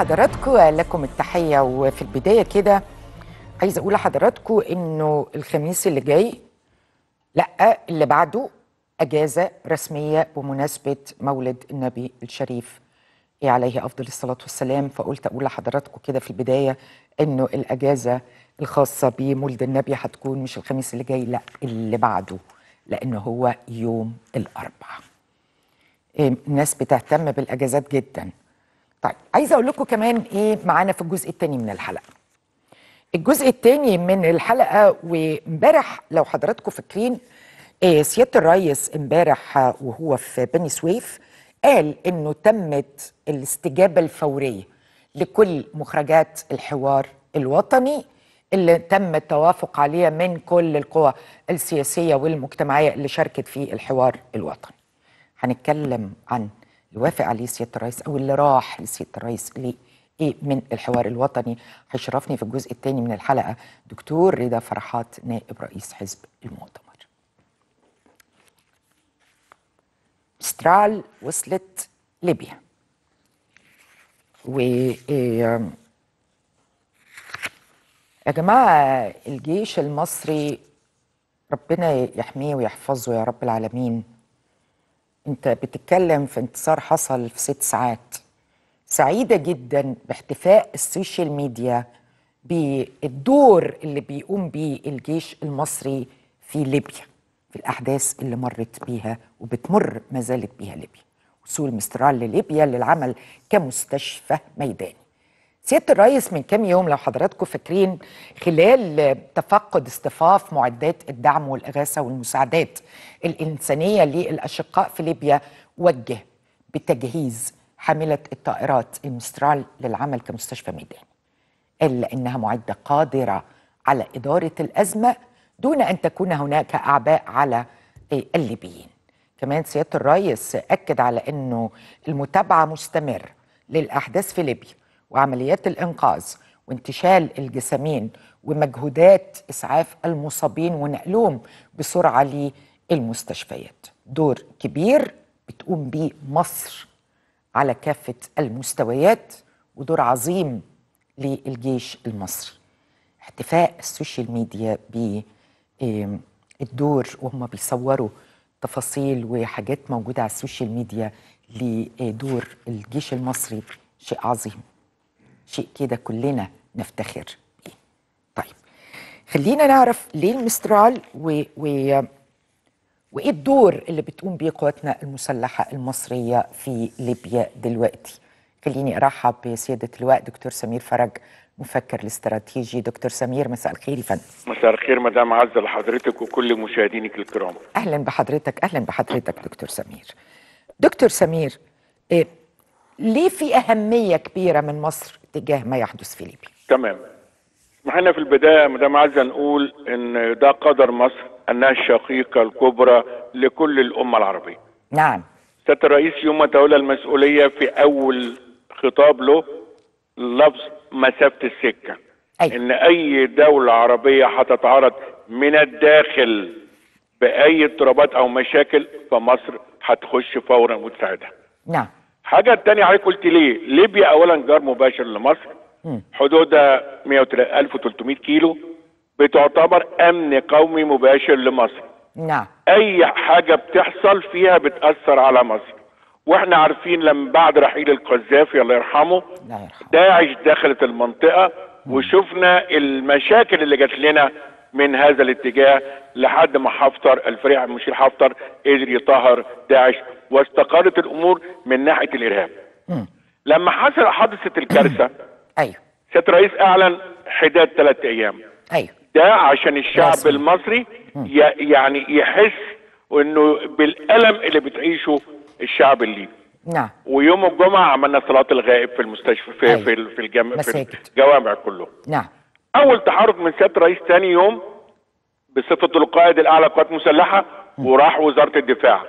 حضراتكم لكم التحية وفي البداية كده عايزة أقول لحضراتكم إنه الخميس اللي جاي لأ اللي بعده أجازة رسمية بمناسبة مولد النبي الشريف عليه أفضل الصلاة والسلام فقلت أقول لحضراتكم كده في البداية إنه الأجازة الخاصة بمولد النبي هتكون مش الخميس اللي جاي لأ اللي بعده لأنه هو يوم الأربعاء إيه، الناس بتهتم بالأجازات جداً طيب عايزه اقول لكم كمان ايه معانا في الجزء الثاني من الحلقه الجزء الثاني من الحلقه وامبارح لو حضراتكم فاكرين إيه سياده الرئيس امبارح آه، وهو في بني سويف قال انه تمت الاستجابه الفوريه لكل مخرجات الحوار الوطني اللي تم التوافق عليها من كل القوى السياسيه والمجتمعيه اللي شاركت في الحوار الوطني هنتكلم عن اللي وافق عليه سياده الرئيس او اللي راح لسياده الرئيس ليه ايه من الحوار الوطني هيشرفني في الجزء الثاني من الحلقه دكتور رضا فرحات نائب رئيس حزب المؤتمر مسترال وصلت ليبيا و إيه، يا جماعه الجيش المصري ربنا يحميه ويحفظه يا رب العالمين انت بتتكلم في انتصار حصل في ست ساعات سعيدة جدا باحتفاء السوشيال ميديا بالدور اللي بيقوم بيه الجيش المصري في ليبيا في الأحداث اللي مرت بيها وبتمر ما زالت بيها ليبيا وصول مسترال لليبيا للعمل كمستشفى ميداني سياده الرئيس من كام يوم لو حضراتكم فاكرين خلال تفقد اصطفاف معدات الدعم والاغاثه والمساعدات الانسانيه للاشقاء في ليبيا وجه بتجهيز حامله الطائرات المسترال للعمل كمستشفى ميداني قال لانها معده قادره على اداره الازمه دون ان تكون هناك اعباء على الليبيين كمان سياده الرئيس اكد على انه المتابعه مستمره للاحداث في ليبيا وعمليات الانقاذ وانتشال الجسامين ومجهودات اسعاف المصابين ونقلهم بسرعه للمستشفيات دور كبير بتقوم بيه مصر على كافه المستويات ودور عظيم للجيش المصري احتفاء السوشيال ميديا بالدور وهم بيصوروا تفاصيل وحاجات موجوده على السوشيال ميديا لدور الجيش المصري شيء عظيم شيء كده كلنا نفتخر بيه طيب خلينا نعرف ليه المسترال و... و... وايه الدور اللي بتقوم بيه قواتنا المسلحه المصريه في ليبيا دلوقتي خليني ارحب بسياده اللواء دكتور سمير فرج مفكر الاستراتيجي دكتور سمير مساء الخير يا فندم مساء الخير مدام عزة لحضرتك وكل مشاهدينك الكرام اهلا بحضرتك اهلا بحضرتك دكتور سمير دكتور سمير إيه ليه في اهميه كبيره من مصر تجاه ما يحدث في ليبيا تمام معنا في البداية مدام عزة نقول ان ده قدر مصر انها الشقيقة الكبرى لكل الامة العربية نعم سيادة الرئيس يوم ما تولى المسؤولية في اول خطاب له لفظ مسافة السكة أيوة. ان اي دولة عربية هتتعرض من الداخل باي اضطرابات او مشاكل فمصر هتخش فورا وتساعدها نعم حاجة تانية حضرتك قلت ليه؟ ليبيا أولا جار مباشر لمصر حدودها 1300 كيلو بتعتبر أمن قومي مباشر لمصر نعم أي حاجة بتحصل فيها بتأثر على مصر واحنا عارفين لما بعد رحيل القذافي الله يرحمه لا يرحمه داعش دخلت المنطقة وشفنا المشاكل اللي جات لنا من هذا الاتجاه لحد ما حفتر الفريق المشير حفتر قدر يطهر داعش واستقرت الامور من ناحيه الارهاب. لما حصل حدثت الكارثه ايوه سياده الرئيس اعلن حداد ثلاث ايام. ايوه ده عشان الشعب رسمي. المصري ي- يعني يحس انه بالالم اللي بتعيشه الشعب الليبي. نعم ويوم الجمعه عملنا صلاه الغائب في المستشفى في أيوة. في ال- في الجامع في مساجد. الجوامع كلهم. نعم اول تحرك من سياده الرئيس ثاني يوم بصفته القائد الاعلى للقوات المسلحه وراح وزاره الدفاع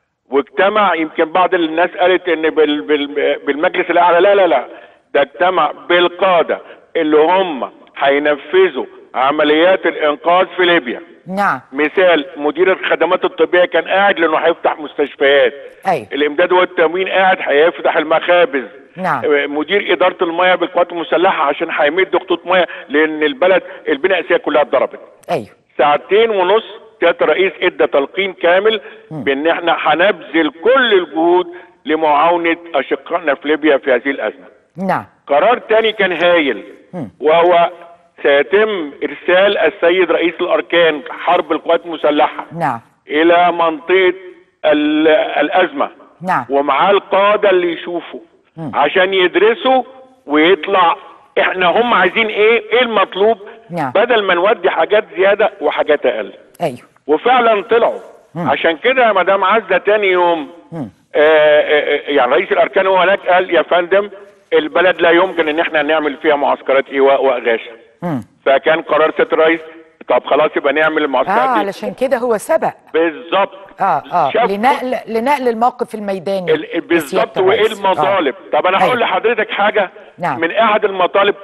واجتمع يمكن بعض الناس قالت ان بال بال بالمجلس الاعلى لا لا لا ده اجتمع بالقاده اللي هم هينفذوا عمليات الانقاذ في ليبيا نعم مثال مدير الخدمات الطبيه كان قاعد لانه هيفتح مستشفيات أيوة. الامداد والتموين قاعد هيفتح المخابز نعم. آه، مدير اداره المياه بالقوات المسلحه عشان هيمد خطوط مياه لان البلد البنيه الاساسيه كلها اتضربت ايوه ساعتين ونص سياده الرئيس ادى تلقين كامل بان احنا هنبذل كل الجهود لمعاونه اشقائنا في ليبيا في هذه الازمه. نعم قرار تاني كان هايل وهو سيتم ارسال السيد رئيس الاركان حرب القوات المسلحه نعم الى منطقه ال- الازمه نعم ومعاه القاده اللي يشوفوا عشان يدرسوا ويطلع احنا هم عايزين ايه ايه المطلوب نعم. بدل ما نودي حاجات زياده وحاجات اقل ايوه وفعلا طلعوا عشان كده يا مدام عزه تاني يوم آه آه آه، يعني رئيس الاركان هو هناك قال يا فندم البلد لا يمكن ان احنا نعمل فيها معسكرات ايواء واغاشه فكان قرار سياده الرئيس طب خلاص يبقى نعمل اه المعسكرات دي علشان كده هو سبق بالظبط اه اه شاف لنقل لنقل الموقف الميداني ال- بالظبط لسيادة وايه الرئيس. المطالب آه. طب انا أيوة. هقول لحضرتك حاجه نعم. من احد المطالب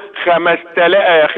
5000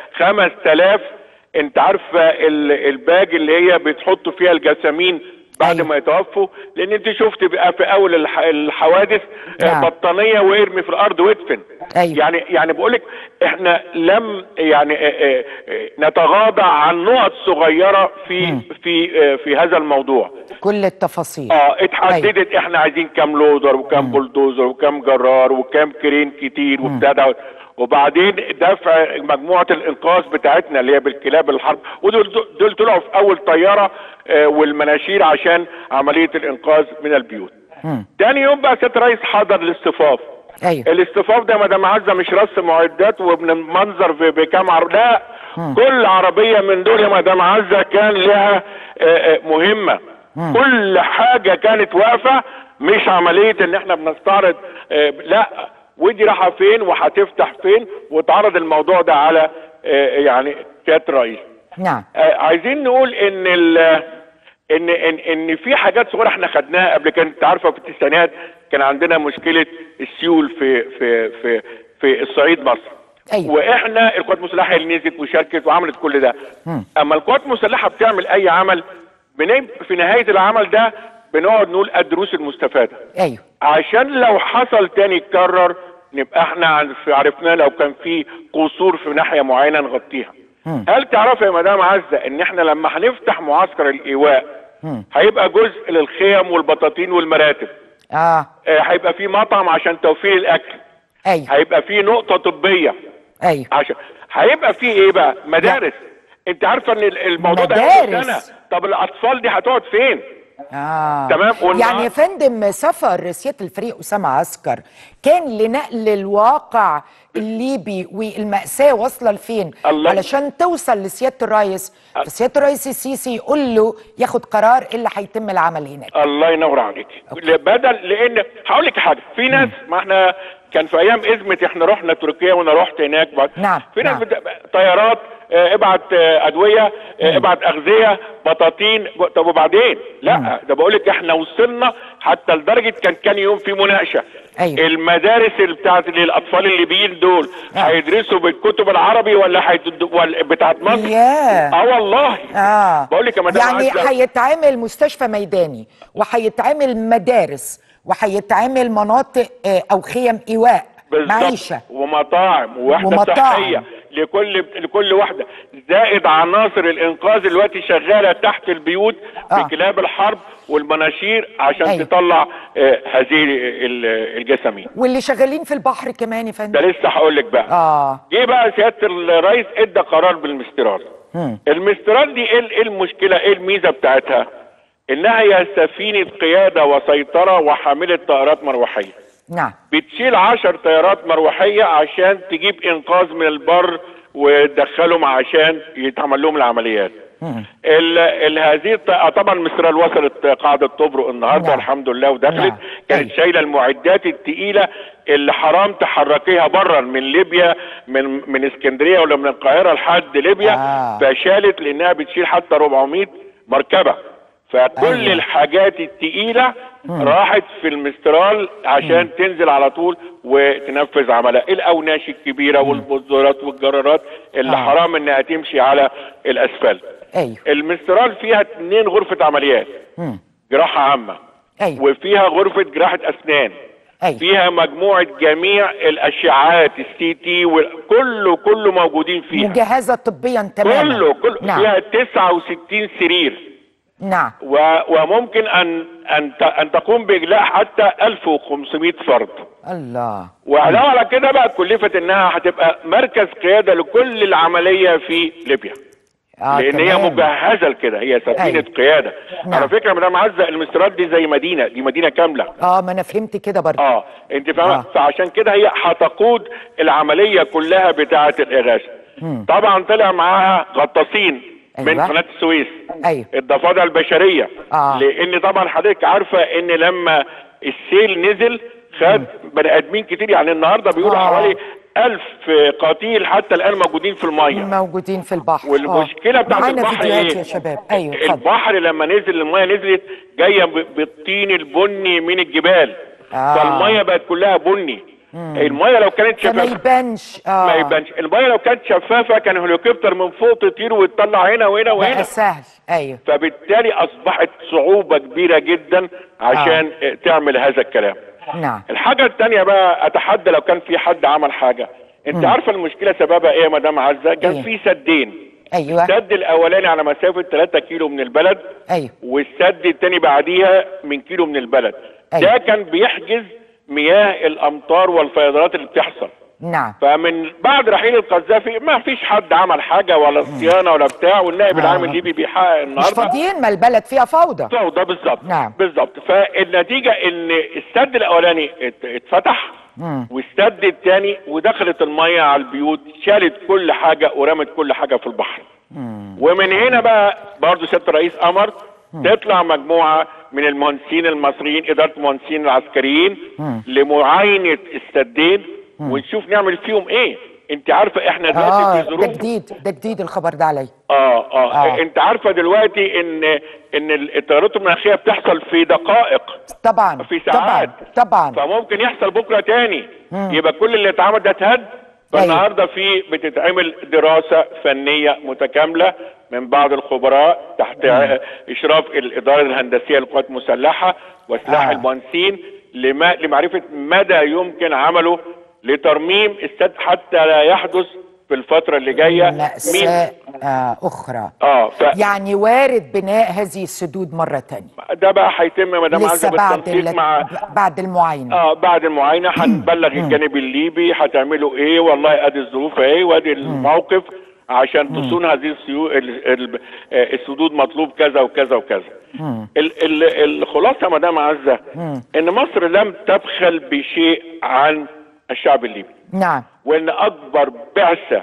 5000 انت عارفه ال- الباج اللي هي بتحطوا فيها الجسامين بعد أيوة. ما يتوفوا لان انت شفت بقى في اول الح- الحوادث آه، نعم. بطانيه وارمي في الارض وادفن أيوة. يعني يعني بقول لك احنا لم يعني آه، آه، آه، نتغاضى عن نقط صغيره في في آه، في هذا الموضوع كل التفاصيل اه اتحددت احنا عايزين كام لودر وكام بولدوزر وكام جرار وكام كرين كتير وبتاع ده وبعدين دفع مجموعه الانقاذ بتاعتنا اللي هي بالكلاب الحرب ودول دول طلعوا في اول طياره آه، والمناشير عشان عمليه الانقاذ من البيوت. تاني يوم بقى سياده الرئيس حضر الاصطفاف. ايوه الاصطفاف ده مدام عزه مش رص معدات وبنمنظر في- بكام عربيه لا كل عربيه من دول يا مدام عزه كان لها آه، آه، مهمه كل حاجه كانت واقفه مش عمليه ان احنا بنستعرض آه، لا ودي رايحه فين وهتفتح فين واتعرض الموضوع ده على آه، يعني سياده الرئيس نعم آه، عايزين نقول ان ال ان ان ان في حاجات صغيره احنا خدناها قبل كده انت عارفه في التسعينات كان عندنا مشكله السيول في في في في الصعيد مصر أيوة. واحنا القوات المسلحه اللي نزلت وشاركت وعملت كل ده اما القوات المسلحه بتعمل اي عمل بنبقى في نهايه العمل ده بنقعد نقول الدروس المستفاده ايوه عشان لو حصل تاني يتكرر نبقى احنا عن- عرفنا لو كان في قصور في ناحيه معينه نغطيها. هل تعرف يا مدام عزه ان احنا لما هنفتح معسكر الايواء هيبقى جزء للخيم والبطاطين والمراتب. اه آه، هيبقى في مطعم عشان توفير الاكل. ايوه هيبقى في نقطه طبيه ايوه عشان هيبقى في ايه بقى؟ مدارس. انت عارفه ان ال- الموضوع ده هياخد مدارس. سنه طب الاطفال دي هتقعد فين؟ اه تمام، والنهار- يعني يا فندم سفر سياده الفريق اسامه عسكر كان لنقل الواقع الليبي والمأساة واصلة لفين الله- علشان توصل لسيادة الرئيس فسيادة الرئيس السيسي يقول له ياخد قرار إيه اللي هيتم العمل هناك الله ينور عليك بدل لان هقول لك حاجه في ناس ما احنا كان في ايام ازمه احنا رحنا تركيا وانا رحت هناك بعد نعم، في ناس نعم. بت... طيارات آه، ابعت آه، ادويه آه، ابعت اغذيه بطاطين ب- طب وبعدين لا ده بقول لك احنا وصلنا حتى لدرجه كان كان يوم في مناقشه أيوة. المدارس اللي بتاعت للاطفال الليبيين دول آه. هيدرسوا بالكتب العربي ولا هيدد... ولا بتاعت مصر ياه. اه والله اه بقول لك يا مدام يعني عزة، هيتعمل مستشفى ميداني وهيتعمل مدارس وهيتعمل مناطق آه، او خيم ايواء بالظبط. معيشه ومطاعم ووحده ومطاعم. صحيه لكل لكل واحده زائد عناصر الانقاذ دلوقتي شغاله تحت البيوت آه. بكلاب الحرب والمناشير عشان أيوة. تطلع آه، هذه ال- الجسامين واللي شغالين في البحر كمان يا ده فندم لسه هقول لك بقى اه جه بقى سياده الرئيس ادى قرار بالمستيراد المستيراد دي ايه إيه المشكله ايه الميزه بتاعتها انها هي سفينه قياده وسيطره وحامله طائرات مروحيه نعم بتشيل عشر طيارات مروحية عشان تجيب إنقاذ من البر وتدخلهم عشان يتعمل لهم العمليات. ال ال هذه الط- آه طبعا مصر وصلت قاعدة طبرق النهارده نعم. الحمد لله ودخلت نعم. كانت أيوة. شايلة المعدات التقيلة اللي حرام تحركيها برا من ليبيا من من اسكندرية ولا من القاهرة لحد ليبيا آه. فشالت لأنها بتشيل حتى 400 مركبة. فكل أيوة. الحاجات التقيلة راحت في المسترال عشان تنزل على طول وتنفذ عملها الاوناش الكبيره والبذورات والجرارات اللي آه. حرام انها تمشي على الاسفلت ايوه المسترال فيها اتنين غرفه عمليات مم. جراحه عامه ايوه وفيها غرفه جراحه اسنان أيوة. فيها مجموعه جميع الاشعاعات السي تي وكله كله موجودين فيها مجهزه طبيا تماما كله كله نعم فيها 69 سرير نعم و- وممكن ان ان ت- ان تقوم باجلاء حتى 1500 فرد الله وعلاوه على كده بقى كلفت انها هتبقى مركز قياده لكل العمليه في ليبيا آه لان هي تمام. مجهزه لكده هي سفينه أيوة. قياده نعم. على فكره مدام عزه المستراد دي زي مدينه دي مدينه كامله اه ما انا فهمت كده برضه اه انت فاهمه آه. فعشان كده هي هتقود العمليه كلها بتاعه الاغاثه طبعا طلع معاها غطاسين من أيوة. قناه السويس ايوه الضفادع البشريه آه. لان طبعا حضرتك عارفه ان لما السيل نزل خد بني ادمين كتير يعني النهارده بيقولوا آه. حوالي ألف قتيل حتى الان موجودين في الميه موجودين في البحر والمشكلة آه. بتاعت معانا البحر فيديوهات إيه؟ يا شباب ايوه اتفضل البحر لما نزل الميه نزلت جايه ب- بالطين البني من الجبال آه. فالميه بقت كلها بني الميه لو كانت فما شفافه يبانش اه ما يبانش الميه لو كانت شفافه كان هليكوبتر من فوق تطير وتطلع هنا وهنا وهنا بقى سهل ايوه فبالتالي اصبحت صعوبه كبيره جدا عشان آه. تعمل هذا الكلام نعم الحاجه الثانيه بقى اتحدى لو كان في حد عمل حاجه انت عارفه المشكله سببها ايه يا مدام عزه كان إيه؟ في سدين ايوه السد الاولاني على مسافه 3 كيلو من البلد ايوه والسد التاني بعديها من كيلو من البلد أيوة. ده كان بيحجز مياه الامطار والفيضانات اللي بتحصل نعم فمن بعد رحيل القذافي ما فيش حد عمل حاجه ولا صيانه ولا بتاع والنائب آه. العام الليبي بيحقق مش النهارده فاضيين ما البلد فيها فوضى فوضى بالظبط نعم. بالظبط فالنتيجه ان السد الاولاني ات- اتفتح مم. والسد الثاني ودخلت الميه على البيوت شالت كل حاجه ورمت كل حاجه في البحر ومن هنا بقى برضه سياده الرئيس امر تطلع مجموعه من المهندسين المصريين اداره المهندسين العسكريين لمعاينه السدين ونشوف نعمل فيهم ايه انت عارفه احنا دلوقتي اه في ده ظروف جديد ده جديد الخبر ده عليا آه, اه آه. اه انت عارفه دلوقتي ان ان التغيرات المناخيه بتحصل في دقائق طبعا في ساعات. طبعا طبعا فممكن يحصل بكره تاني يبقى كل اللي اتعمل ده اتهد فالنهارده في بتتعمل دراسه فنيه متكامله من بعض الخبراء تحت ع- اشراف الاداره الهندسيه للقوات المسلحه وسلاح آه. المهندسين لما لمعرفه مدى يمكن عمله لترميم السد حتى لا يحدث في الفتره اللي جايه مأساة آه أخرى اه ف... يعني وارد بناء هذه السدود مرة تانية ده بقى هيتم مدام لسه عزه بعد بالتنسيق ال- مع بعد المعاينة اه بعد المعاينه هنبلغ الجانب الليبي هتعملوا ايه والله ادي الظروف ايه وادي الموقف عشان تصون هذه السيو... ال... ال... آه، السدود مطلوب كذا وكذا وكذا ال... ال... الخلاصه يا مدام عزه ان مصر لم تبخل بشيء عن الشعب الليبي نعم وان اكبر بعثه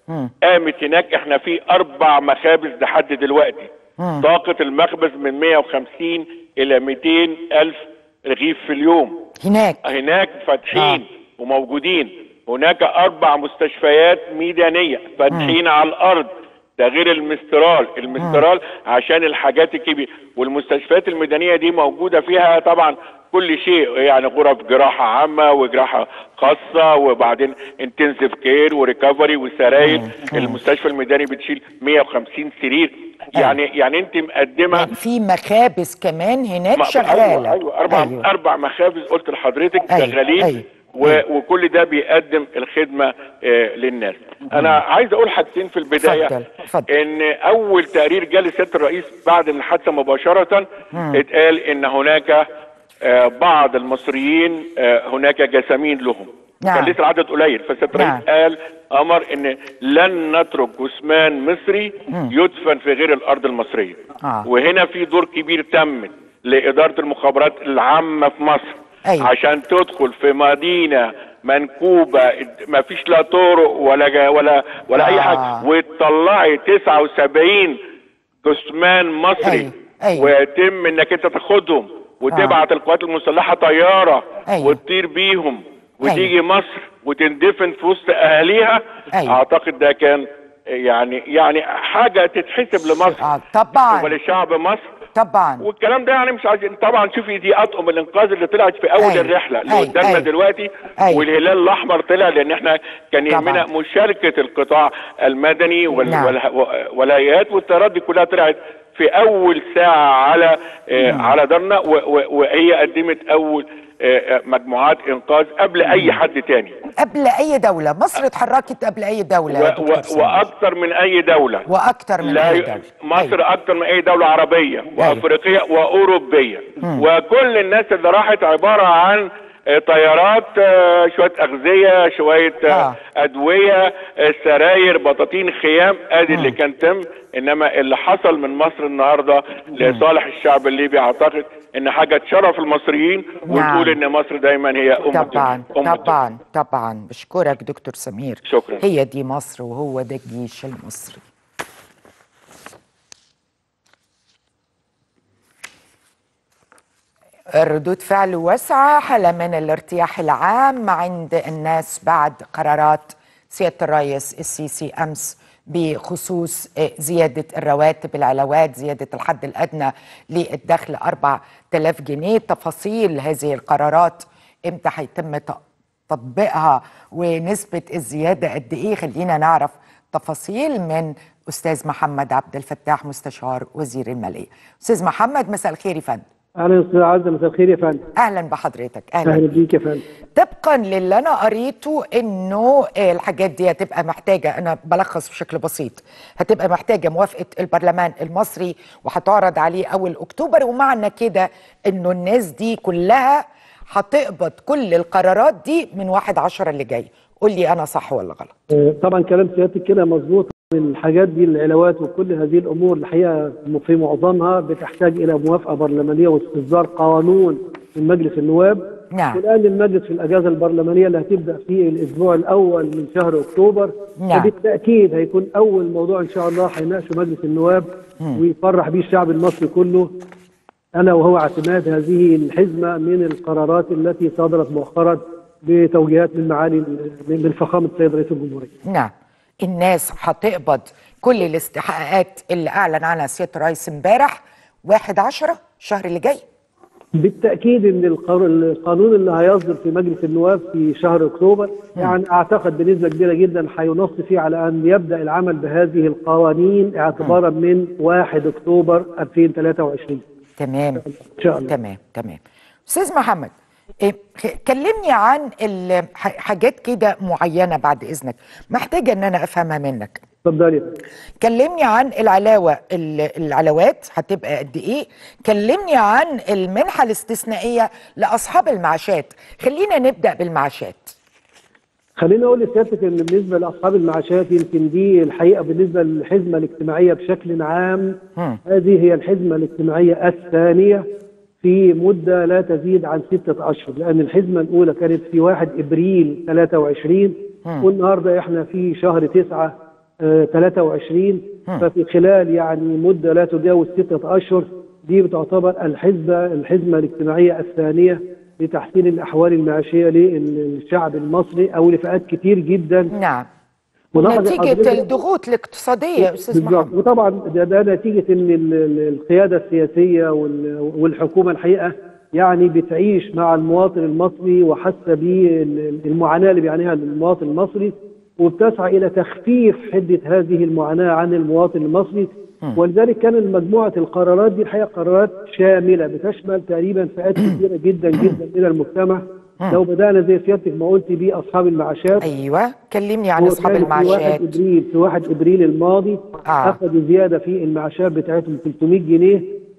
قامت هناك احنا في اربع مخابز لحد دلوقتي طاقه المخبز من 150 الى 200 الف رغيف في اليوم هناك هناك فاتحين وموجودين هناك اربع مستشفيات ميدانيه فاتحين على الارض ده غير المسترال المسترال عشان الحاجات الكبيره والمستشفيات الميدانيه دي موجوده فيها طبعا كل شيء يعني غرف جراحه عامه وجراحه خاصه وبعدين انتنسيف كير وريكفري وسراير المستشفى الميداني بتشيل 150 سرير يعني يعني انت مقدمه يعني في مخابز كمان هناك ما- شغالة ايوه ايوه اربع أيوة. اربع مخابز قلت لحضرتك أيوة، شغالين أيوة. و... وكل ده بيقدم الخدمه آه للناس انا عايز اقول حاجتين في البدايه اتفضل، اتفضل. ان اول تقرير جالي سياده الرئيس بعد الحادثه مباشره اتقال ان هناك آه بعض المصريين آه هناك جسامين لهم نعم. كان لسه العدد قليل فسياده الرئيس نعم. قال امر ان لن نترك جثمان مصري يدفن في غير الارض المصريه آه. وهنا في دور كبير تم لاداره المخابرات العامه في مصر أيوة. عشان تدخل في مدينه منكوبه ما فيش لا طرق ولا جا ولا ولا اي آه. حاجه وتطلعي 79 جثمان مصري أيوة. أيوة. ويتم انك انت تاخدهم وتبعت القوات المسلحه طياره أيوة. وتطير بيهم وتيجي مصر وتندفن في وسط اهاليها أيوة. اعتقد ده كان يعني يعني حاجه تتحسب لمصر آه طبعا ولشعب مصر طبعا والكلام ده يعني مش عايزين طبعا شوفي دي اطقم الانقاذ اللي طلعت في اول أيوة. الرحله اللي أيوة. قدامنا أيوة. دلوقتي أيوة. والهلال الاحمر طلع لان احنا كان طبعا. يهمنا مشاركه القطاع المدني وال- نعم. والها- والهيئات والطيارات دي كلها طلعت في اول ساعه على آه على دارنا و- و- وهي قدمت اول آه، آه، مجموعات انقاذ قبل اي حد تاني قبل اي دوله مصر اتحركت قبل اي دوله يا و- دكتور و- سمير. واكثر من اي دوله واكتر من لا اي ي- دوله مصر أيوة. اكتر من اي دوله عربيه وافريقيه واوروبيه وكل الناس اللي راحت عباره عن آه، طيارات آه، شويه اغذيه شويه آه، آه. ادويه آه، سراير بطاطين خيام ادي اللي كان تم انما اللي حصل من مصر النهارده لصالح الشعب الليبي اعتقد ان حاجه تشرف المصريين ونقول ان مصر دايما هي ام طبعا الدنيا. أم الدنيا. طبعا طبعا بشكرك دكتور سمير شكراً. هي دي مصر وهو ده الجيش المصري ردود فعل واسعة حالة من الارتياح العام عند الناس بعد قرارات سيادة الرئيس السيسي أمس بخصوص آه، زيادة الرواتب العلاوات زيادة الحد الأدنى للدخل 4000 جنيه تفاصيل هذه القرارات امتى هيتم ت- تطبيقها ونسبة الزيادة قد إيه خلينا نعرف تفاصيل من أستاذ محمد عبد الفتاح مستشار وزير المالية أستاذ محمد مساء الخير يا فندم اهلا استاذ عزه مساء الخير يا فندم اهلا بحضرتك اهلا اهلا بيك يا فندم طبقا للي انا قريته انه الحاجات دي هتبقى محتاجه انا بلخص بشكل بسيط هتبقى محتاجه موافقه البرلمان المصري وهتعرض عليه اول اكتوبر ومعنى كده انه الناس دي كلها هتقبض كل القرارات دي من واحد عشرة اللي جاي قول لي انا صح ولا غلط آه، طبعا كلام سيادتك كده مظبوط الحاجات دي العلاوات وكل هذه الامور الحقيقه في معظمها بتحتاج الى موافقه برلمانيه واستصدار قانون من مجلس النواب نعم. والان المجلس في الاجازه البرلمانيه اللي هتبدا في الاسبوع الاول من شهر اكتوبر نعم. وبالتاكيد هيكون اول موضوع ان شاء الله هيناقشه مجلس النواب ويفرح بيه الشعب المصري كله الا وهو اعتماد هذه الحزمه من القرارات التي صدرت مؤخرا بتوجيهات من معالي من من فخامه السيد رئيس الجمهوريه. نعم الناس هتقبض كل الاستحقاقات اللي اعلن عنها سياده الرئيس امبارح واحد عشرة الشهر اللي جاي بالتاكيد ان القر- القانون اللي هيصدر في مجلس النواب في شهر اكتوبر يعني اعتقد بنسبه كبيره جدا هينص فيه على ان يبدا العمل بهذه القوانين اعتبارا من 1 اكتوبر 2023 تمام ان شاء الله. تمام تمام استاذ محمد إيه، خ- كلمني عن ال- ح- حاجات كده معينه بعد اذنك محتاجه ان انا افهمها منك اتفضلي يا فندم. كلمني عن العلاوه ال- العلاوات هتبقى قد ايه كلمني عن المنحه الاستثنائيه لاصحاب المعاشات خلينا نبدا بالمعاشات خليني اقول لسيادتك ان بالنسبه لاصحاب المعاشات يمكن دي الحقيقه بالنسبه للحزمه الاجتماعيه بشكل عام مم. هذه هي الحزمه الاجتماعيه الثانيه في مده لا تزيد عن سته اشهر لان الحزمه الاولى كانت في 1 ابريل 23 والنهارده احنا في شهر 9 آه، 23 ففي خلال يعني مده لا تجاوز سته اشهر دي بتعتبر الحزبه الحزمه الاجتماعيه الثانيه لتحسين الاحوال المعيشيه للشعب المصري او لفئات كتير جدا نعم ولاحظ نتيجه حضرتك- الضغوط الاقتصاديه يا استاذ بالظبط محمد وطبعا ده, ده نتيجه ان ال- ال- القياده السياسيه وال- والحكومه الحقيقه يعني بتعيش مع المواطن المصري وحاسه بالمعاناه اللي بيعانيها المواطن المصري وبتسعى الى تخفيف حده هذه المعاناه عن المواطن المصري ولذلك كان مجموعه القرارات دي الحقيقه قرارات شامله بتشمل تقريبا فئات كثيره جدا جدا من المجتمع لو بدانا زي سيادتك ما قلت باصحاب المعاشات ايوه كلمني عن هو اصحاب كان في 1 المعاشات ابريل في 1 ابريل الماضي آه. اخذوا زياده في المعاشات بتاعتهم 300 جنيه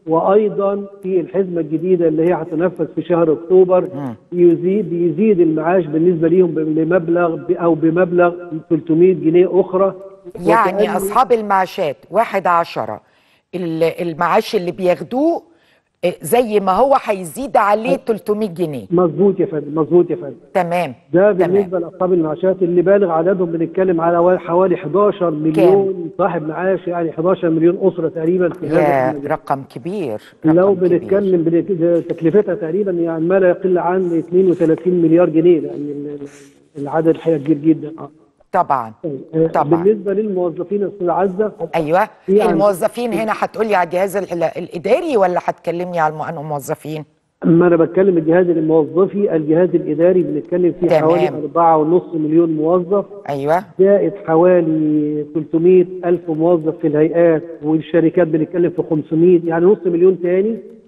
وايضا في الحزمه الجديده اللي هي هتنفذ في شهر اكتوبر يزيد يزيد المعاش بالنسبه ليهم ب- لمبلغ ب- او بمبلغ 300 جنيه اخرى يعني وكأن- اصحاب المعاشات واحد عشرة ال- المعاش اللي بياخدوه إيه، زي ما هو هيزيد عليه 300 جنيه مظبوط يا فندم مظبوط يا فندم تمام ده تمام بالنسبه لاصحاب المعاشات اللي بالغ عددهم بنتكلم على حوالي 11 مليون صاحب معاش يعني 11 مليون اسره تقريبا في هذا يا المجال. رقم كبير لو رقم كبير. بنتكلم بن- تكلفتها تقريبا يعني ما لا يقل عن 32 مليار جنيه لان ال- ال- العدد الحقيقه كبير جدا آه. طبعا آه، طبعا. بالنسبه للموظفين يا استاذ عزه ايوه يعني- الموظفين هنا هتقولي على الجهاز ال- الاداري ولا هتكلمني على الم- أنه موظفين اما انا بتكلم الجهاز الموظفي الجهاز الاداري بنتكلم فيه تمام. حوالي 4.5 مليون موظف ايوه زائد حوالي 300 ألف موظف في الهيئات والشركات بنتكلم في 500 يعني نص مليون تاني مم.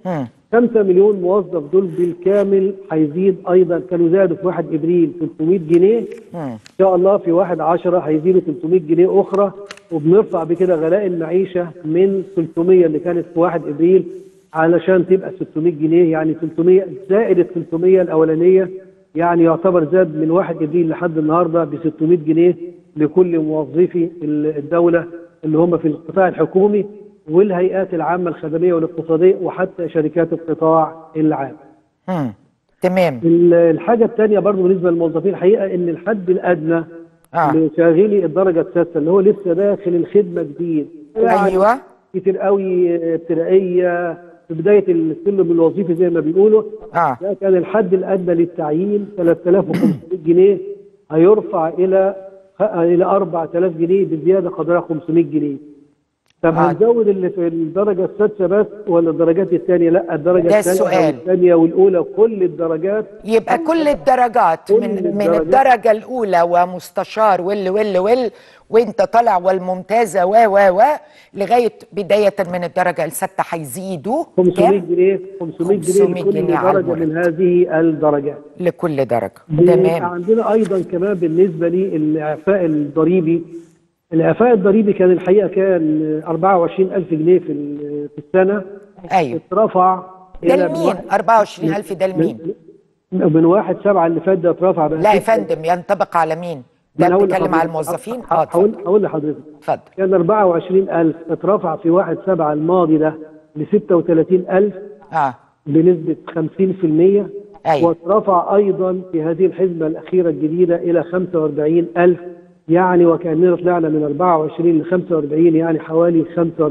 5 مليون موظف دول بالكامل هيزيد ايضا كانوا زادوا في 1 ابريل 300 جنيه ان شاء الله في 1 10 هيزيدوا 300 جنيه اخرى وبنرفع بكده غلاء المعيشه من 300 اللي كانت في 1 ابريل علشان تبقى 600 جنيه يعني 300 زائد ال 300 الاولانيه يعني يعتبر زاد من 1 ابريل لحد النهارده ب 600 جنيه لكل موظفي الدوله اللي هم في القطاع الحكومي والهيئات العامه الخدميه والاقتصاديه وحتى شركات القطاع العام. مم. تمام ال- الحاجه الثانيه برضو بالنسبه للموظفين الحقيقه ان الحد الادنى آه. لشاغلي الدرجه السادسه اللي هو لسه داخل الخدمه جديد يعني ايوه كتير قوي ابتدائيه في بدايه السلم الوظيفي زي ما بيقولوا اه ده كان الحد الادنى للتعيين 3500 جنيه هيرفع الى الى 4000 جنيه بزياده قدرها 500 جنيه طب آه. هنزود اللي في الدرجه السادسه بس ولا الدرجات الثانيه لا الدرجه ده الثانيه السؤال. والثانيه والاولى كل الدرجات يبقى كل الدرجات كل من من الدرجات. الدرجة الأولى ومستشار وال وال وال وأنت طالع والممتازة و و و لغاية بداية من الدرجة الستة هيزيدوا 500 كام؟ جنيه 500 جنيه 500 لكل جنيه على درجه من المرتب. هذه الدرجات لكل درجة بيبقى تمام عندنا ايضا كمان بالنسبه للاعفاء الضريبي الاعفاء الضريبي كان الحقيقه كان 24000 جنيه في ال- في السنه أيوه اترفع ده إلى لمين؟ واحد- 24000 ده لمين؟ من من واحد سبعة اللي فات ده اترفع بقى لا يا فندم ينطبق على مين؟ ما أنا ده هقول بيتكلم لحضرتك. على الموظفين؟ ه- اه هقول اتفضل هقول لحضرتك اتفضل كان 24000 اترفع في واحد سبعة الماضي ده ل 36000 اه بنسبة 50% أيوة. واترفع أيضا في هذه الحزمة الأخيرة الجديدة إلى 45000 يعني وكأننا طلعنا من 24 ل 45 يعني حوالي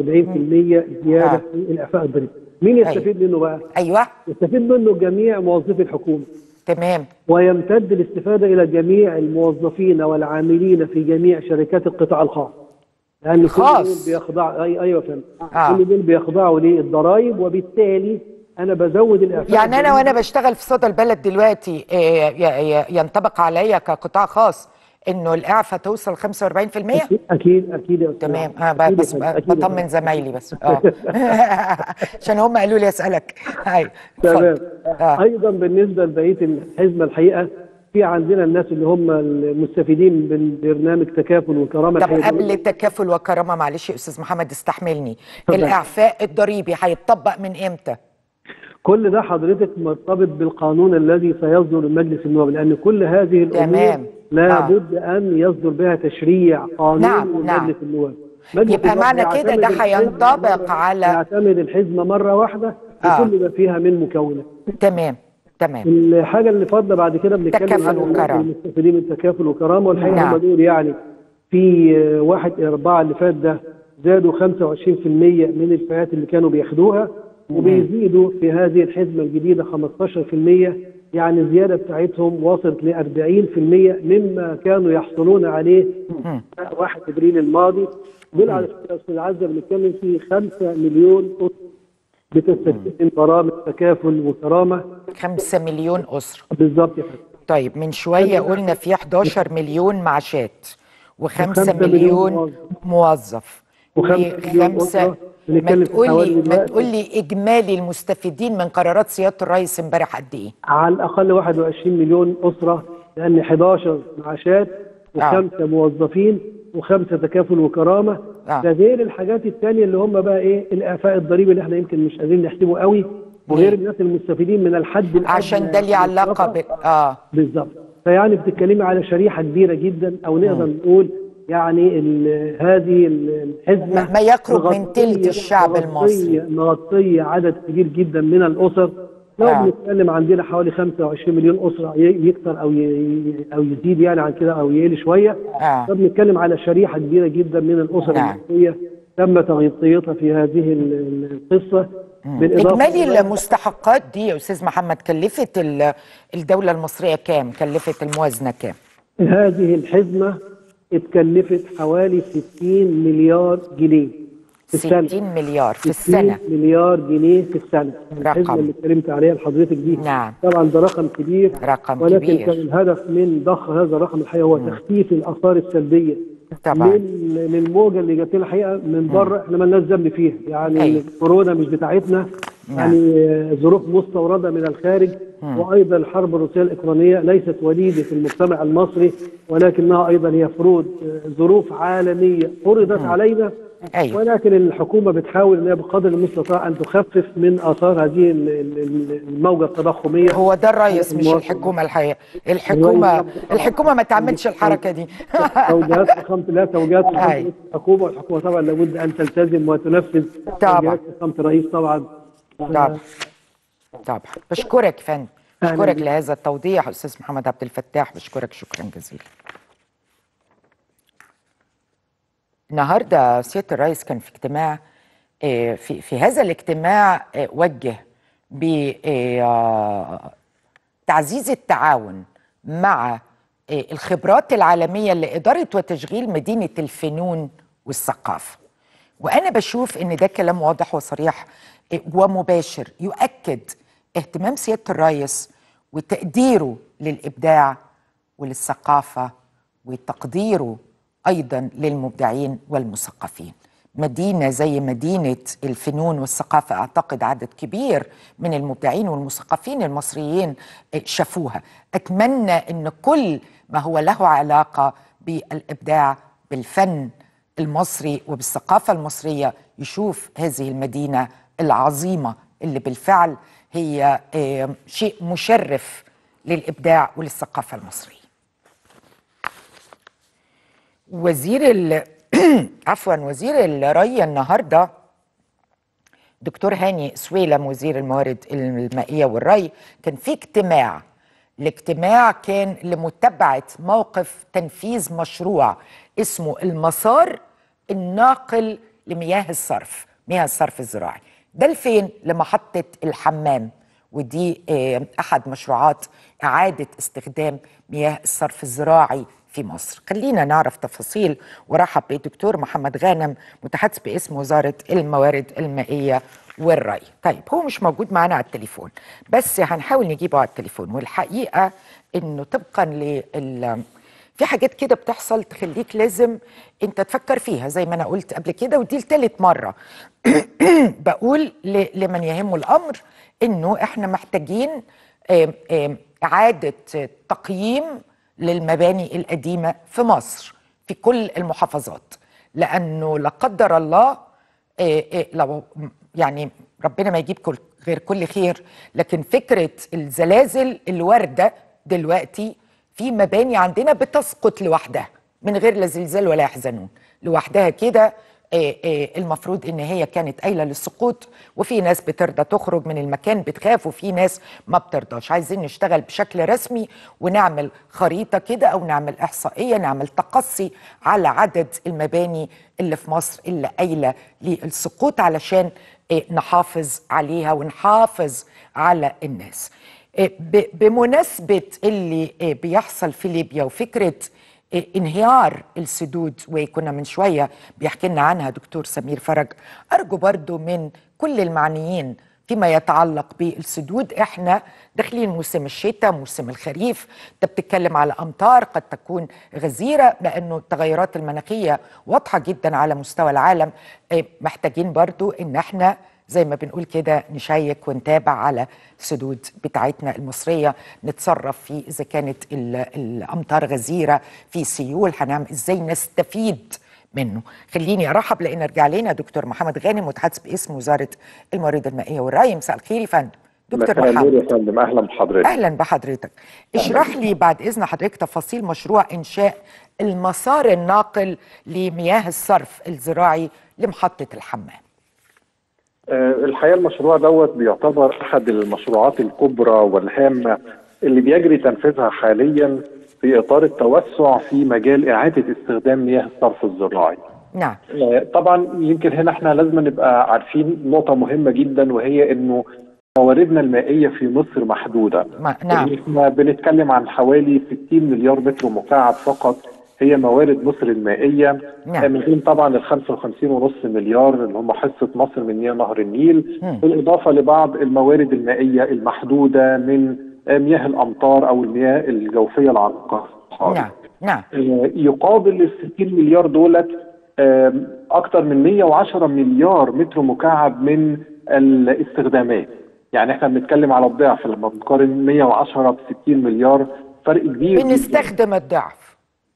45% زيادة آه. في الإعفاء الضريبي. مين يستفيد منه بقى؟ أيوه يستفيد منه جميع موظفي الحكومة تمام ويمتد الاستفادة إلى جميع الموظفين والعاملين في جميع شركات القطاع الخاص. لأن كل خاص. دول بيخضع أي أيوه فهمت. آه. كل دول بيخضعوا للضرائب وبالتالي أنا بزود الإعفاء يعني انا الضريبي. وانا بشتغل في صدى البلد دلوقتي آه، ي- ي- ينطبق عليا كقطاع خاص انه الاعفاء توصل 45% أكيد أكيد أكيد يا أستاذ. تمام انا ب- أكيد بس يا ب- فندم، أكيد يا بطمن فندم. زمايلي بس اه عشان هم قالوا لي اسالك ايوه تمام اتفضل. آه. ايضا بالنسبه لبقيه الحزمه الحقيقه في عندنا الناس اللي هم المستفيدين من برنامج تكافل وكرامه طب الحقيقة قبل التكافل وكرامه معلش يا استاذ محمد استحملني اتفضل. الاعفاء الضريبي هيتطبق من امتى كل ده حضرتك مرتبط بالقانون الذي سيصدر من مجلس النواب لان كل هذه الامور تمام. لابد ان يصدر بها تشريع قانون نعم، من نعم. مجلس النواب مجلس يبقى النواب معنى كده يعتمد ده الحزمة هينطبق مرة- على- يعتمد الحزمه مره واحده آه. بكل ما فيها من مكونات تمام تمام الحاجه اللي فاضله بعد كده بنتكلم تكافل عن وكرامة. المستفيدين من تكافل وكرامه والحقيقه نعم. هم دول يعني في آه، واحد أربعة اللي فات ده زادوا 25% من الفئات اللي كانوا بياخدوها وبيزيدوا في هذه الحزمه الجديده 15% يعني الزياده بتاعتهم وصلت ل 40% مما كانوا يحصلون عليه 1 ابريل الماضي دول على فكره يا استاذ عزه بنتكلم في 5 مليون اسره بتستفيد من برامج تكافل وكرامه 5 مليون اسره بالظبط يا فندم طيب من شوية قلنا في 11 مليون معاشات و5 وخمسة مليون مليون موظف وخمسة مليون وخمسة أسرة ما بنتكلم في تقولي حوالي ما دلوقتي تقولي إجمالي المستفيدين من قرارات سيادة الرئيس امبارح قد إيه؟ على الاقل 21 مليون اسره لان 11 معاشات وخمسه موظفين وخمسه تكافل وكرامه آه. ده غير الحاجات الثانيه اللي هم بقى ايه الاعفاء الضريبي اللي احنا يمكن مش قادرين نحسبه قوي وغير ليه؟ الناس المستفيدين من الحد الادنى عشان ده ليه علاقة للرفع. بال آه بالظبط فيعني بتتكلمي على شريحه كبيره جدا او نقدر نقول يعني ال- هذه ال- الحزمه ما- ما يقرب من مغطية- تلت الشعب مغطية- المصري. مغطيه عدد كبير جدا من الاسر لو آه. بنتكلم عندنا حوالي 25 مليون اسره ي- يكتر او ي- او يزيد يعني عن كده او يقل شويه آه. فبنتكلم على شريحه كبيره جدا من الاسر نعم. المصريه تم تغطيتها في هذه ال- ال- القصه بالاضافه إجمالي المستحقات دي يا أستاذ محمد كلفت ال- الدولة المصرية كام؟ كلفت الموازنة كام؟ هذه الحزمة اتكلفت حوالي 60 مليار جنيه في السنة 60 مليار في 60 السنة مليار جنيه في السنة رقم. الحزمة اللي اتكلمت عليها لحضرتك دي نعم. طبعا ده رقم كبير رقم ولكن كبير. كان الهدف من ضخ هذا الرقم الحقيقة هو تخفيف الآثار السلبية طبعا. من من الموجة اللي جات لنا الحقيقة من بره احنا مالناش ذنب فيها يعني أيوة. الكورونا مش بتاعتنا نعم. يعني آه، ظروف مستورده من الخارج وايضا الحرب الروسيه الاوكرانيه ليست وليده في المجتمع المصري ولكنها ايضا هي فروض آه، ظروف عالميه فرضت علينا أيوة. ولكن الحكومه بتحاول انها بقدر المستطاع ان تخفف من اثار هذه ال- ال- الموجه التضخميه هو ده الرئيس مش المواطن. الحكومه الحقيقه الحكومه الحكومه ما تعملش الحركه دي توجيهات فخامه لا توجيهات أي. فخامه الحكومه والحكومه طبعا لابد ان تلتزم وتنفذ طبعا. توجيهات فخامه الرئيس طبعا طبعا طبعا بشكرك فندم أهلاً بشكرك بيك. لهذا التوضيح استاذ محمد عبد الفتاح بشكرك شكرا جزيلا النهارده سياده الرئيس كان في اجتماع آه، في في هذا الاجتماع آه، وجه ب آه، تعزيز التعاون مع آه، الخبرات العالميه لاداره وتشغيل مدينه الفنون والثقافه وانا بشوف ان ده كلام واضح وصريح آه، ومباشر يؤكد اهتمام سياده الرئيس وتقديره للابداع وللثقافه وتقديره ايضا للمبدعين والمثقفين مدينه زي مدينه الفنون والثقافه اعتقد عدد كبير من المبدعين والمثقفين المصريين شافوها اتمنى ان كل ما هو له علاقه بالابداع بالفن المصري وبالثقافه المصريه يشوف هذه المدينه العظيمه اللي بالفعل هي آه، شيء مشرف للابداع وللثقافه المصريه وزير ال... عفوا وزير الري النهارده دكتور هاني سويلم وزير الموارد المائيه والري كان في اجتماع الاجتماع كان لمتابعه موقف تنفيذ مشروع اسمه المسار الناقل لمياه الصرف مياه الصرف الزراعي ده لفين لمحطه الحمام ودي آه، احد مشروعات اعاده استخدام مياه الصرف الزراعي في مصر خلينا نعرف تفاصيل ورحب بالدكتور محمد غانم متحدث باسم وزارة الموارد المائية والري طيب هو مش موجود معانا على التليفون بس هنحاول نجيبه على التليفون والحقيقة انه طبقا لل في حاجات كده بتحصل تخليك لازم انت تفكر فيها زي ما انا قلت قبل كده ودي لتالت مرة بقول ل- لمن يهمه الامر انه احنا محتاجين آم، آم، اعادة تقييم للمباني القديمة في مصر في كل المحافظات لأنه لا قدر الله إيه إيه لو يعني ربنا ما يجيب كل غير كل خير لكن فكرة الزلازل الواردة دلوقتي في مباني عندنا بتسقط لوحدها من غير لا زلزال ولا يحزنون لوحدها كده إيه إيه المفروض ان هي كانت قايله للسقوط وفي ناس بترضى تخرج من المكان بتخاف وفي ناس ما بترضاش عايزين نشتغل بشكل رسمي ونعمل خريطه كده او نعمل احصائيه نعمل تقصي على عدد المباني اللي في مصر اللي قايله للسقوط علشان إيه نحافظ عليها ونحافظ على الناس إيه ب- بمناسبه اللي إيه بيحصل في ليبيا وفكره انهيار السدود وكنا من شويه بيحكي لنا عنها دكتور سمير فرج ارجو برضو من كل المعنيين فيما يتعلق بالسدود احنا داخلين موسم الشتاء موسم الخريف انت بتتكلم على امطار قد تكون غزيره لانه التغيرات المناخيه واضحه جدا على مستوى العالم إيه، محتاجين برضو ان احنا زي ما بنقول كده نشيك ونتابع على السدود بتاعتنا المصرية نتصرف في إذا كانت ال- الأمطار غزيرة في سيول هنعمل إزاي نستفيد منه خليني أرحب لأن رجع لنا دكتور محمد غانم متحدث باسم وزارة الموارد المائية والري مساء الخير يا فندم دكتور مساء النور محمد يا فندم اهلا بحضرتك اهلا بحضرتك اشرح لي بعد اذن حضرتك تفاصيل مشروع انشاء المسار الناقل لمياه الصرف الزراعي لمحطه الحمام آه، الحقيقه المشروع دوت بيعتبر احد المشروعات الكبرى والهامه اللي بيجري تنفيذها حاليا في اطار التوسع في مجال اعاده استخدام مياه الصرف الزراعي. نعم آه، طبعا يمكن هنا احنا لازم نبقى عارفين نقطه مهمه جدا وهي انه مواردنا المائيه في مصر محدوده. ما نعم احنا بنتكلم عن حوالي 60 مليار متر مكعب فقط هي موارد مصر المائيه نعم. من ضمن طبعا ال 55.5 مليار اللي هم حصه مصر من مياه نهر النيل مم. بالاضافه لبعض الموارد المائيه المحدوده من مياه الامطار او المياه الجوفيه العميقه نعم نعم آه، يقابل ال 60 مليار دولت آم، اكثر من 110 مليار متر مكعب من الاستخدامات يعني احنا بنتكلم على الضعف لما بنقارن 110 ب 60 مليار فرق كبير جداً. بنستخدم الضعف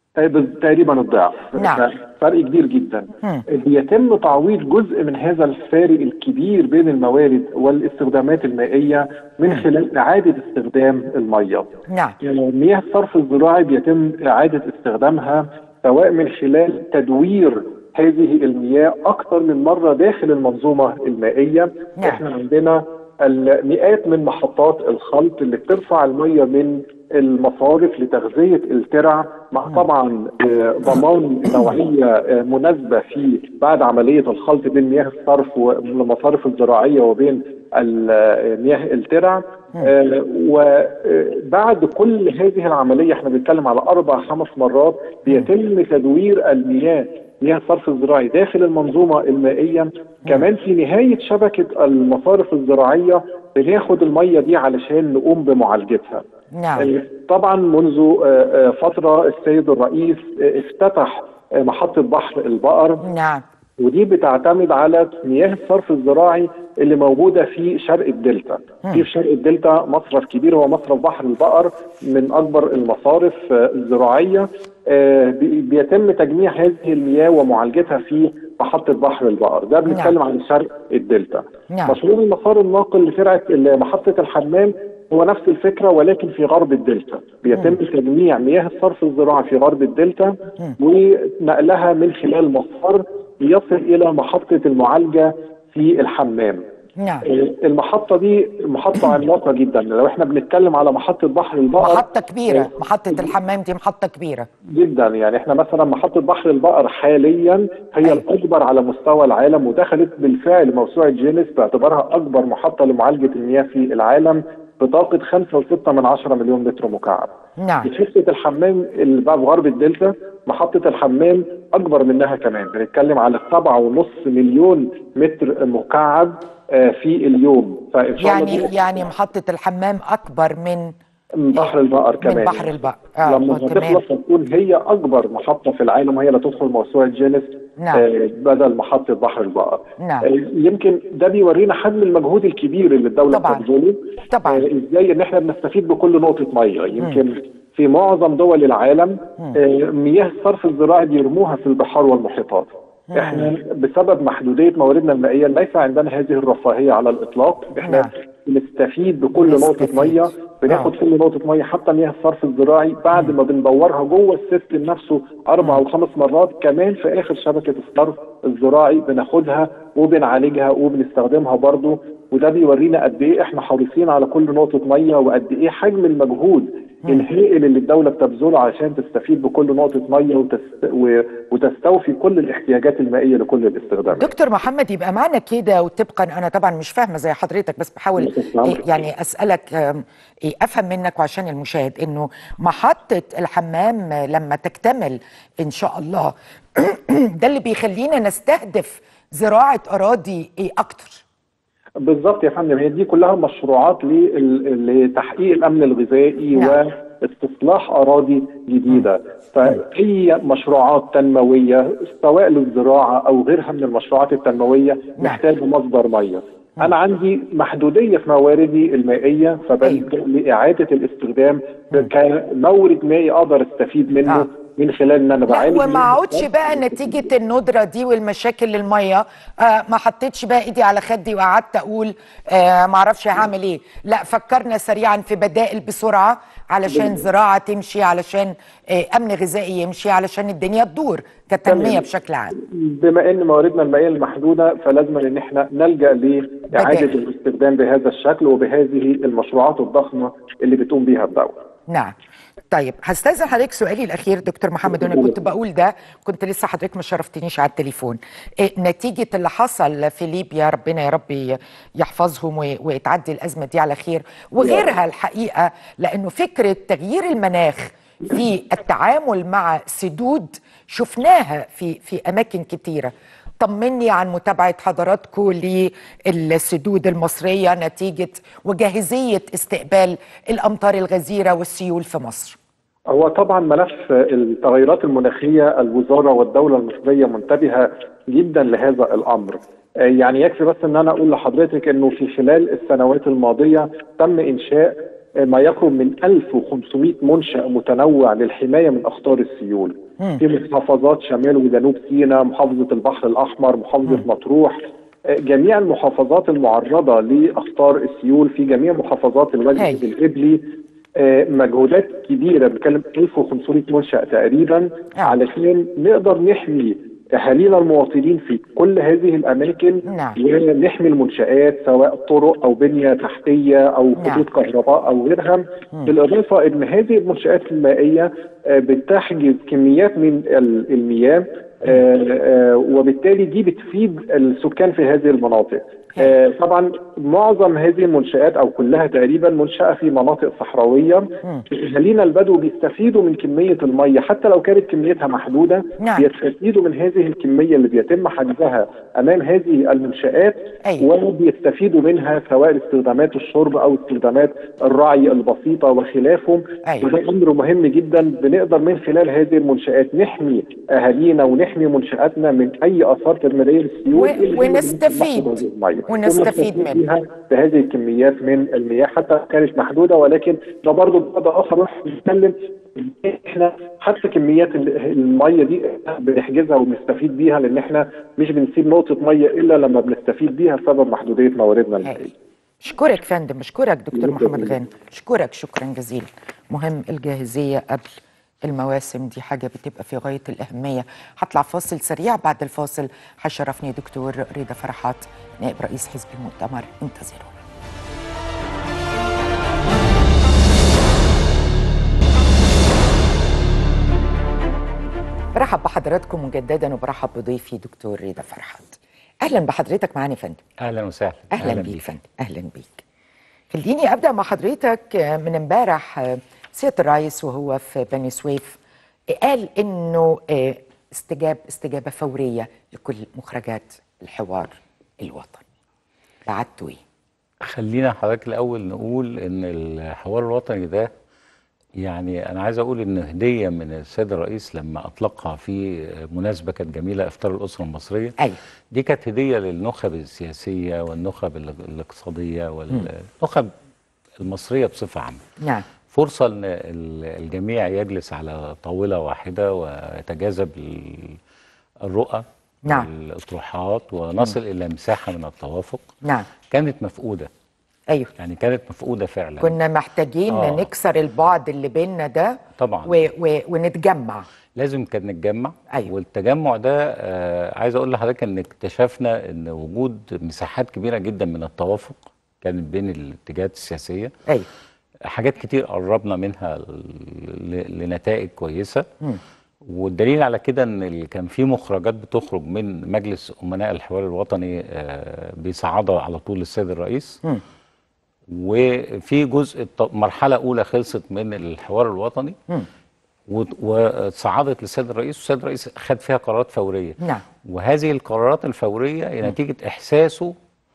تقريبا الضعف نعم. فرق كبير جدا مم. بيتم تعويض جزء من هذا الفارق الكبير بين الموارد والاستخدامات المائيه من خلال اعاده استخدام الميه نعم مياه الصرف الزراعي بيتم اعاده استخدامها سواء من خلال تدوير هذه المياه اكثر من مره داخل المنظومه المائيه نعم. احنا عندنا المئات من محطات الخلط اللي بترفع الميه من المصارف لتغذيه الترع مع طبعا آه، ضمان نوعيه آه، مناسبه في بعد عمليه الخلط بين مياه الصرف والمصارف الزراعيه وبين ال- آه، مياه الترع آه، وبعد كل هذه العمليه احنا بنتكلم على اربع خمس مرات بيتم تدوير المياه مياه الصرف الزراعي داخل المنظومه المائيه كمان في نهايه شبكه المصارف الزراعيه بناخد الميه دي علشان نقوم بمعالجتها نعم طبعا منذ آه، آه، فتره السيد الرئيس آه، افتتح آه، محطه بحر البقر نعم ودي بتعتمد على مياه الصرف الزراعي اللي موجوده في شرق الدلتا في شرق الدلتا مصرف كبير هو مصرف بحر البقر من اكبر المصارف آه، الزراعيه آه، بي- بيتم تجميع هذه المياه ومعالجتها في محطه بحر البقر ده بنتكلم عن شرق الدلتا نعم. مشروع المسار الناقل لترعه محطه الحمام هو نفس الفكره ولكن في غرب الدلتا بيتم تجميع مياه الصرف الزراعي في غرب الدلتا ونقلها من خلال مسار يصل الى محطه المعالجه في الحمام نعم المحطه دي محطه عملاقه جدا لو احنا بنتكلم على محطه بحر البقر محطة كبيرة محطة الحمام دي محطة كبيرة جدا يعني احنا مثلا محطه بحر البقر حاليا هي أيوة. الاكبر على مستوى العالم ودخلت بالفعل موسوعه جينيس باعتبارها اكبر محطه لمعالجه المياه في العالم بطاقه 5.6 من 10 مليون متر مكعب. نعم محطه الحمام اللي بقى في غرب الدلتا محطه الحمام اكبر منها كمان بنتكلم على 7.5 مليون متر مكعب آه، في اليوم فان شاء الله يعني دي يعني محطة الحمام أكبر من من بحر البقر كمان من بحر البقر آه لما آه، تمام هتخلص هتكون هي اكبر محطه في العالم وهي اللي تدخل موسوعه جينيس نعم. آه، بدل محطه بحر البقر نعم. آه، يمكن ده بيورينا حجم المجهود الكبير اللي الدوله طبعاً. بتبذله طبعاً. آه، ازاي ان احنا بنستفيد بكل نقطه ميه يمكن في معظم دول العالم آه، مياه الصرف الزراعي بيرموها في البحار والمحيطات احنا بسبب محدوديه مواردنا المائيه ليس عندنا هذه الرفاهيه على الاطلاق احنا نعم. بنستفيد بكل بنستفيد. نقطه ميه بناخد آه. كل نقطه ميه حتى مياه الصرف الزراعي بعد ما بندورها جوه السيستم نفسه اربع او خمس مرات كمان في اخر شبكه الصرف الزراعي بناخدها وبنعالجها وبنستخدمها برضو وده بيورينا قد ايه احنا حريصين على كل نقطه ميه وقد ايه حجم المجهود الهائل اللي الدوله بتبذله عشان تستفيد بكل نقطه ميه وتست... و... وتستوفي كل الاحتياجات المائيه لكل الاستخدامات. دكتور محمد يبقى معنى كده وطبقا انا طبعا مش فاهمه زي حضرتك بس بحاول نعم. إيه يعني اسالك آم، إيه افهم منك وعشان المشاهد انه محطه الحمام لما تكتمل ان شاء الله ده اللي بيخلينا نستهدف زراعه اراضي ايه اكتر بالظبط يا فندم هي دي كلها مشروعات لل- لتحقيق الامن الغذائي نعم. واستصلاح اراضي جديده فاي مشروعات تنمويه سواء للزراعه او غيرها من المشروعات التنمويه محتاجه مصدر ميه انا عندي محدوديه في مواردي المائيه فبلجا لاعاده الاستخدام كمورد مائي اقدر استفيد منه آه. من خلال ان انا لا بعالج وما اقعدش بقى نتيجه الندره دي والمشاكل الميه آه ما حطيتش بقى ايدي على خدي وقعدت اقول آه ما اعرفش هعمل ايه لا فكرنا سريعا في بدائل بسرعه علشان زراعه تمشي علشان آه امن غذائي يمشي علشان الدنيا تدور كتنميه تمام. بشكل عام بما ان مواردنا المائيه المحدوده فلازم ان احنا نلجا لاعاده بدائل. الاستخدام بهذا الشكل وبهذه المشروعات الضخمه اللي بتقوم بها الدوله. نعم طيب هستاذن حضرتك سؤالي الاخير دكتور محمد وانا كنت بقول ده كنت لسه حضرتك ما شرفتنيش على التليفون إيه نتيجه اللي حصل في ليبيا ربنا يا رب ي- يحفظهم و- وتعدي الازمه دي على خير وغيرها الحقيقه لانه فكره تغيير المناخ في التعامل مع سدود شفناها في في اماكن كتيره طمني عن متابعة حضراتكم للسدود المصرية نتيجة وجاهزية استقبال الأمطار الغزيرة والسيول في مصر هو طبعا ملف التغيرات المناخيه الوزاره والدوله المصريه منتبهه جدا لهذا الامر. آه، يعني يكفي بس ان انا اقول لحضرتك انه في خلال السنوات الماضيه تم انشاء آه، ما يقرب من 1500 منشأ متنوع للحمايه من اخطار السيول في محافظات شمال وجنوب سيناء محافظه البحر الاحمر محافظه مطروح آه، جميع المحافظات المعرضه لاخطار السيول في جميع محافظات الوجه هاي. الابلي آه، مجهودات كبيره بنتكلم 1500 منشأ تقريبا نعم. علشان نقدر نحمي اهالينا المواطنين في كل هذه الاماكن نعم. ونحمي المنشآت سواء طرق او بنيه تحتيه او نعم. خطوط كهرباء او غيرها بالاضافه ان هذه المنشآت المائيه آه، بتحجز كميات من ال- المياه آه، آه، وبالتالي دي بتفيد السكان في هذه المناطق آه، طبعا معظم هذه المنشآت او كلها تقريبا منشأة في مناطق صحراويه اهالينا البدو بيستفيدوا من كميه الميه حتى لو كانت كميتها محدوده نعم. بيستفيدوا من هذه الكميه اللي بيتم حجزها امام هذه المنشآت أيوة. وبيستفيدوا منها سواء لاستخدامات الشرب او استخدامات الرعي البسيطه وخلافهم أيوة. وده امر مهم جدا بنقدر من خلال هذه المنشآت نحمي اهالينا ونحمي منشآتنا من اي اثار تدميريه للسيول و- اللي هي ونستفيد. بتحصل هذه المية. ونستفيد منها. بيها بهذه الكميات من المياه حتى لو كانت محدوده ولكن ده برضه بعد اخر واحد بيتكلم احنا حتى كميات ال- الميه دي بنحجزها وبنستفيد بيها لان احنا مش بنسيب نقطه ميه الا لما بنستفيد بيها بسبب محدوديه مواردنا هاي. المائيه. اشكرك فندم اشكرك دكتور شكراً محمد جزيلاً. غانم اشكرك شكرا جزيلا مهم الجاهزيه قبل المواسم دي حاجه بتبقى في غايه الاهميه هطلع فاصل سريع بعد الفاصل هيشرفني دكتور رضا فرحات نائب رئيس حزب المؤتمر انتظرونا برحب بحضراتكم مجددا وبرحب بضيفي دكتور رضا فرحات اهلا بحضرتك معانا يا فندم اهلا وسهلا اهلا, بيك فندم اهلا بيك خليني ابدا مع حضرتك من امبارح سياده الرئيس وهو في بني سويف قال انه استجاب استجابه فوريه لكل مخرجات الحوار الوطني بعتوا ايه؟ خلينا حضرتك الاول نقول ان الحوار الوطني ده يعني انا عايز اقول ان هديه من السيد الرئيس لما اطلقها في مناسبه كانت جميله افطار الاسره المصريه ايوه دي كانت هديه للنخب السياسيه والنخب ال- الاقتصاديه والنخب المصريه بصفه عامه نعم فرصه ان ال- الجميع يجلس على طاوله واحده ويتجاذب ال- الرؤى نعم. والاطروحات ونصل الى مساحه من التوافق نعم كانت مفقوده ايوه يعني كانت مفقوده فعلا كنا محتاجين آه. نكسر البعد اللي بيننا ده طبعا. و و ونتجمع لازم كان نتجمع أيوة. والتجمع ده آه عايز اقول لحضرتك ان اكتشفنا ان وجود مساحات كبيره جدا من التوافق كانت بين الاتجاهات السياسيه ايوه حاجات كتير قربنا منها ل- لنتائج كويسه والدليل على كده ان ال- كان في مخرجات بتخرج من مجلس امناء الحوار الوطني آه، بيصعدها على طول السيد الرئيس مم. وفي جزء الط- مرحله اولى خلصت من الحوار الوطني مم. وت- وصعدت للسيد الرئيس والسيد الرئيس خد فيها قرارات فوريه نعم وهذه القرارات الفوريه هي نتيجه احساسه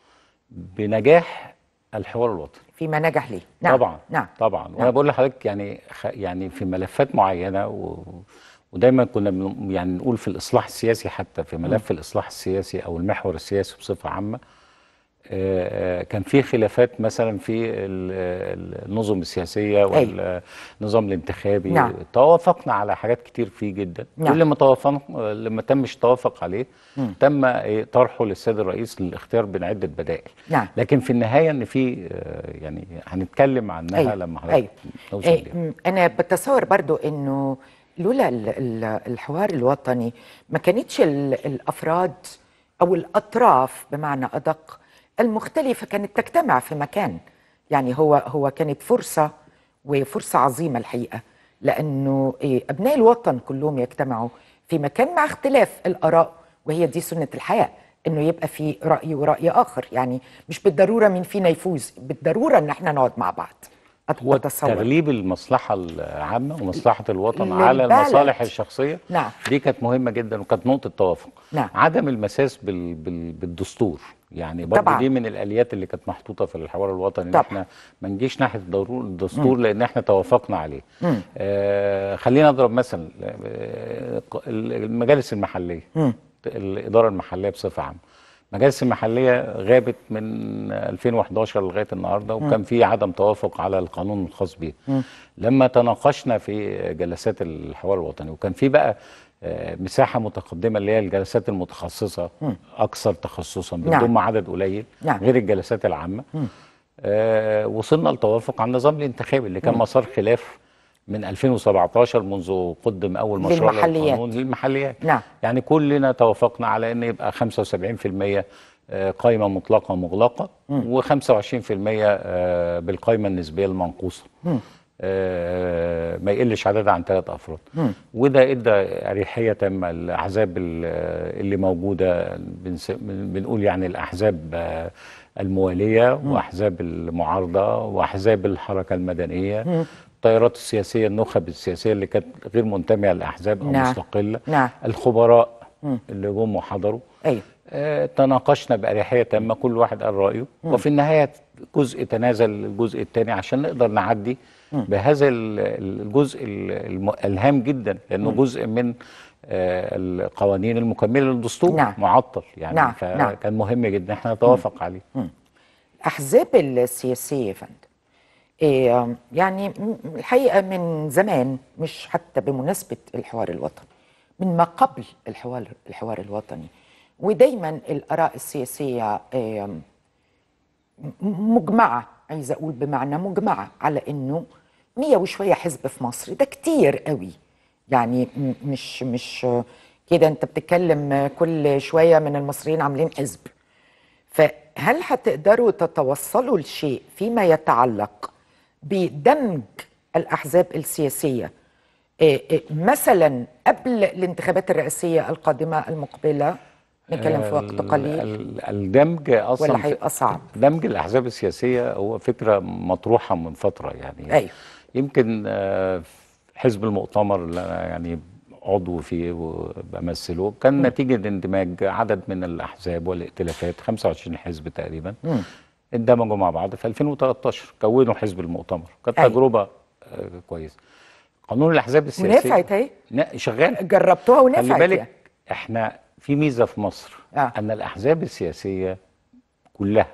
بنجاح الحوار الوطني فيما نجح ليه نعم طبعا نعم طبعا وانا نعم. بقول لحضرتك يعني خ... يعني في ملفات معينه و... ودايما كنا بن... يعني نقول في الاصلاح السياسي حتى في ملف الاصلاح السياسي او المحور السياسي بصفه عامه آه، آه، كان في خلافات مثلا في ال- ال- النظم السياسيه والنظام الانتخابي نعم. توافقنا على حاجات كتير فيه جدا نعم. كل ما توافقنا لما تمش التوافق عليه تم إيه، طرحه للسيد الرئيس للاختيار بين عده بدائل نعم. لكن في النهايه ان في آه، يعني هنتكلم عنها أيوة. لما حضرتك أيوة. نوصل إيه، ليها م- انا بتصور برضو انه لولا ال- ال- الحوار الوطني ما كانتش ال- الافراد او الاطراف بمعنى ادق المختلفه كانت تجتمع في مكان يعني هو هو كانت فرصه وفرصه عظيمه الحقيقه لانه إيه، ابناء الوطن كلهم يجتمعوا في مكان مع اختلاف الاراء وهي دي سنه الحياه انه يبقى في راي وراي اخر يعني مش بالضروره مين فينا يفوز بالضروره ان احنا نقعد مع بعض أت- هو أتصور. تغليب المصلحه العامه ومصلحه الوطن للبلد. على المصالح الشخصيه نعم. دي كانت مهمه جدا وكانت نقطه توافق نعم. عدم المساس بال بال بالدستور يعني برضه طبعاً. دي من الاليات اللي كانت محطوطه في الحوار الوطني ان طبعاً. احنا ما نجيش ناحيه الضرور- الدستور لان احنا توافقنا عليه آه خلينا نضرب مثل آه المجالس المحليه الاداره المحليه بصفه عامه المجالس المحليه غابت من 2011 لغايه النهارده وكان في عدم توافق على القانون الخاص بيه لما تناقشنا في جلسات الحوار الوطني وكان في بقى آه، مساحه متقدمه اللي هي الجلسات المتخصصه اكثر تخصصا نعم. بتضم عدد قليل نعم. غير الجلسات العامه آه وصلنا لتوافق على النظام الانتخابي اللي كان مسار خلاف من 2017 منذ قدم اول مشروع للمحليات. للقانون للمحليات نعم. يعني كلنا توافقنا على ان يبقى 75% آه، قائمه مطلقه مغلقه و25% آه، بالقائمه النسبيه المنقوصه آه، ما يقلش عددها عن ثلاث افراد وده ادى اريحيه تامه الاحزاب ال- اللي موجوده بنس- بن- بنقول يعني الاحزاب آه، المواليه واحزاب المعارضه واحزاب الحركه المدنيه التيارات السياسيه النخب السياسيه اللي كانت غير منتميه لاحزاب او نعم. مستقله نعم. الخبراء اللي جم وحضروا ايوه آه، تناقشنا بأريحية تامة كل واحد قال رأيه وفي النهاية جزء تنازل الجزء الثاني عشان نقدر نعدي بهذا ال- الجزء ال- الم- الهام جدا لأنه جزء من آه، القوانين المكملة للدستور نعم. معطل يعني نعم، نعم. فكان مهم جدا احنا نتوافق عليه الأحزاب السياسية يا فندم إيه يعني م- الحقيقة من زمان مش حتى بمناسبة الحوار الوطني من ما قبل الحوار الحوار الوطني ودايما الآراء السياسية إيه م- مجمعة عايزة أقول بمعنى مجمعة على إنه مية وشوية حزب في مصر ده كتير قوي يعني م- مش مش كده أنت بتتكلم كل شوية من المصريين عاملين حزب فهل هتقدروا تتوصلوا لشيء فيما يتعلق بدمج الأحزاب السياسية إيه إيه مثلا قبل الانتخابات الرئاسية القادمة المقبلة نتكلم في وقت ال- قليل ال- الدمج أصلا ولا في- هيبقى صعب دمج الأحزاب السياسية هو فكرة مطروحة من فترة يعني أيوة. يمكن آه، حزب المؤتمر اللي أنا يعني عضو فيه وبمثله كان نتيجة اندماج عدد من الأحزاب والائتلافات 25 حزب تقريبا اندمجوا مع بعض في 2013 كونوا حزب المؤتمر كانت أيوة. تجربة آه، كويسة قانون الأحزاب السياسية ونفعت أهي. نا- شغال جربتوها ونفعت خلي بالك يعني. احنا في ميزه في مصر آه. ان الاحزاب السياسيه كلها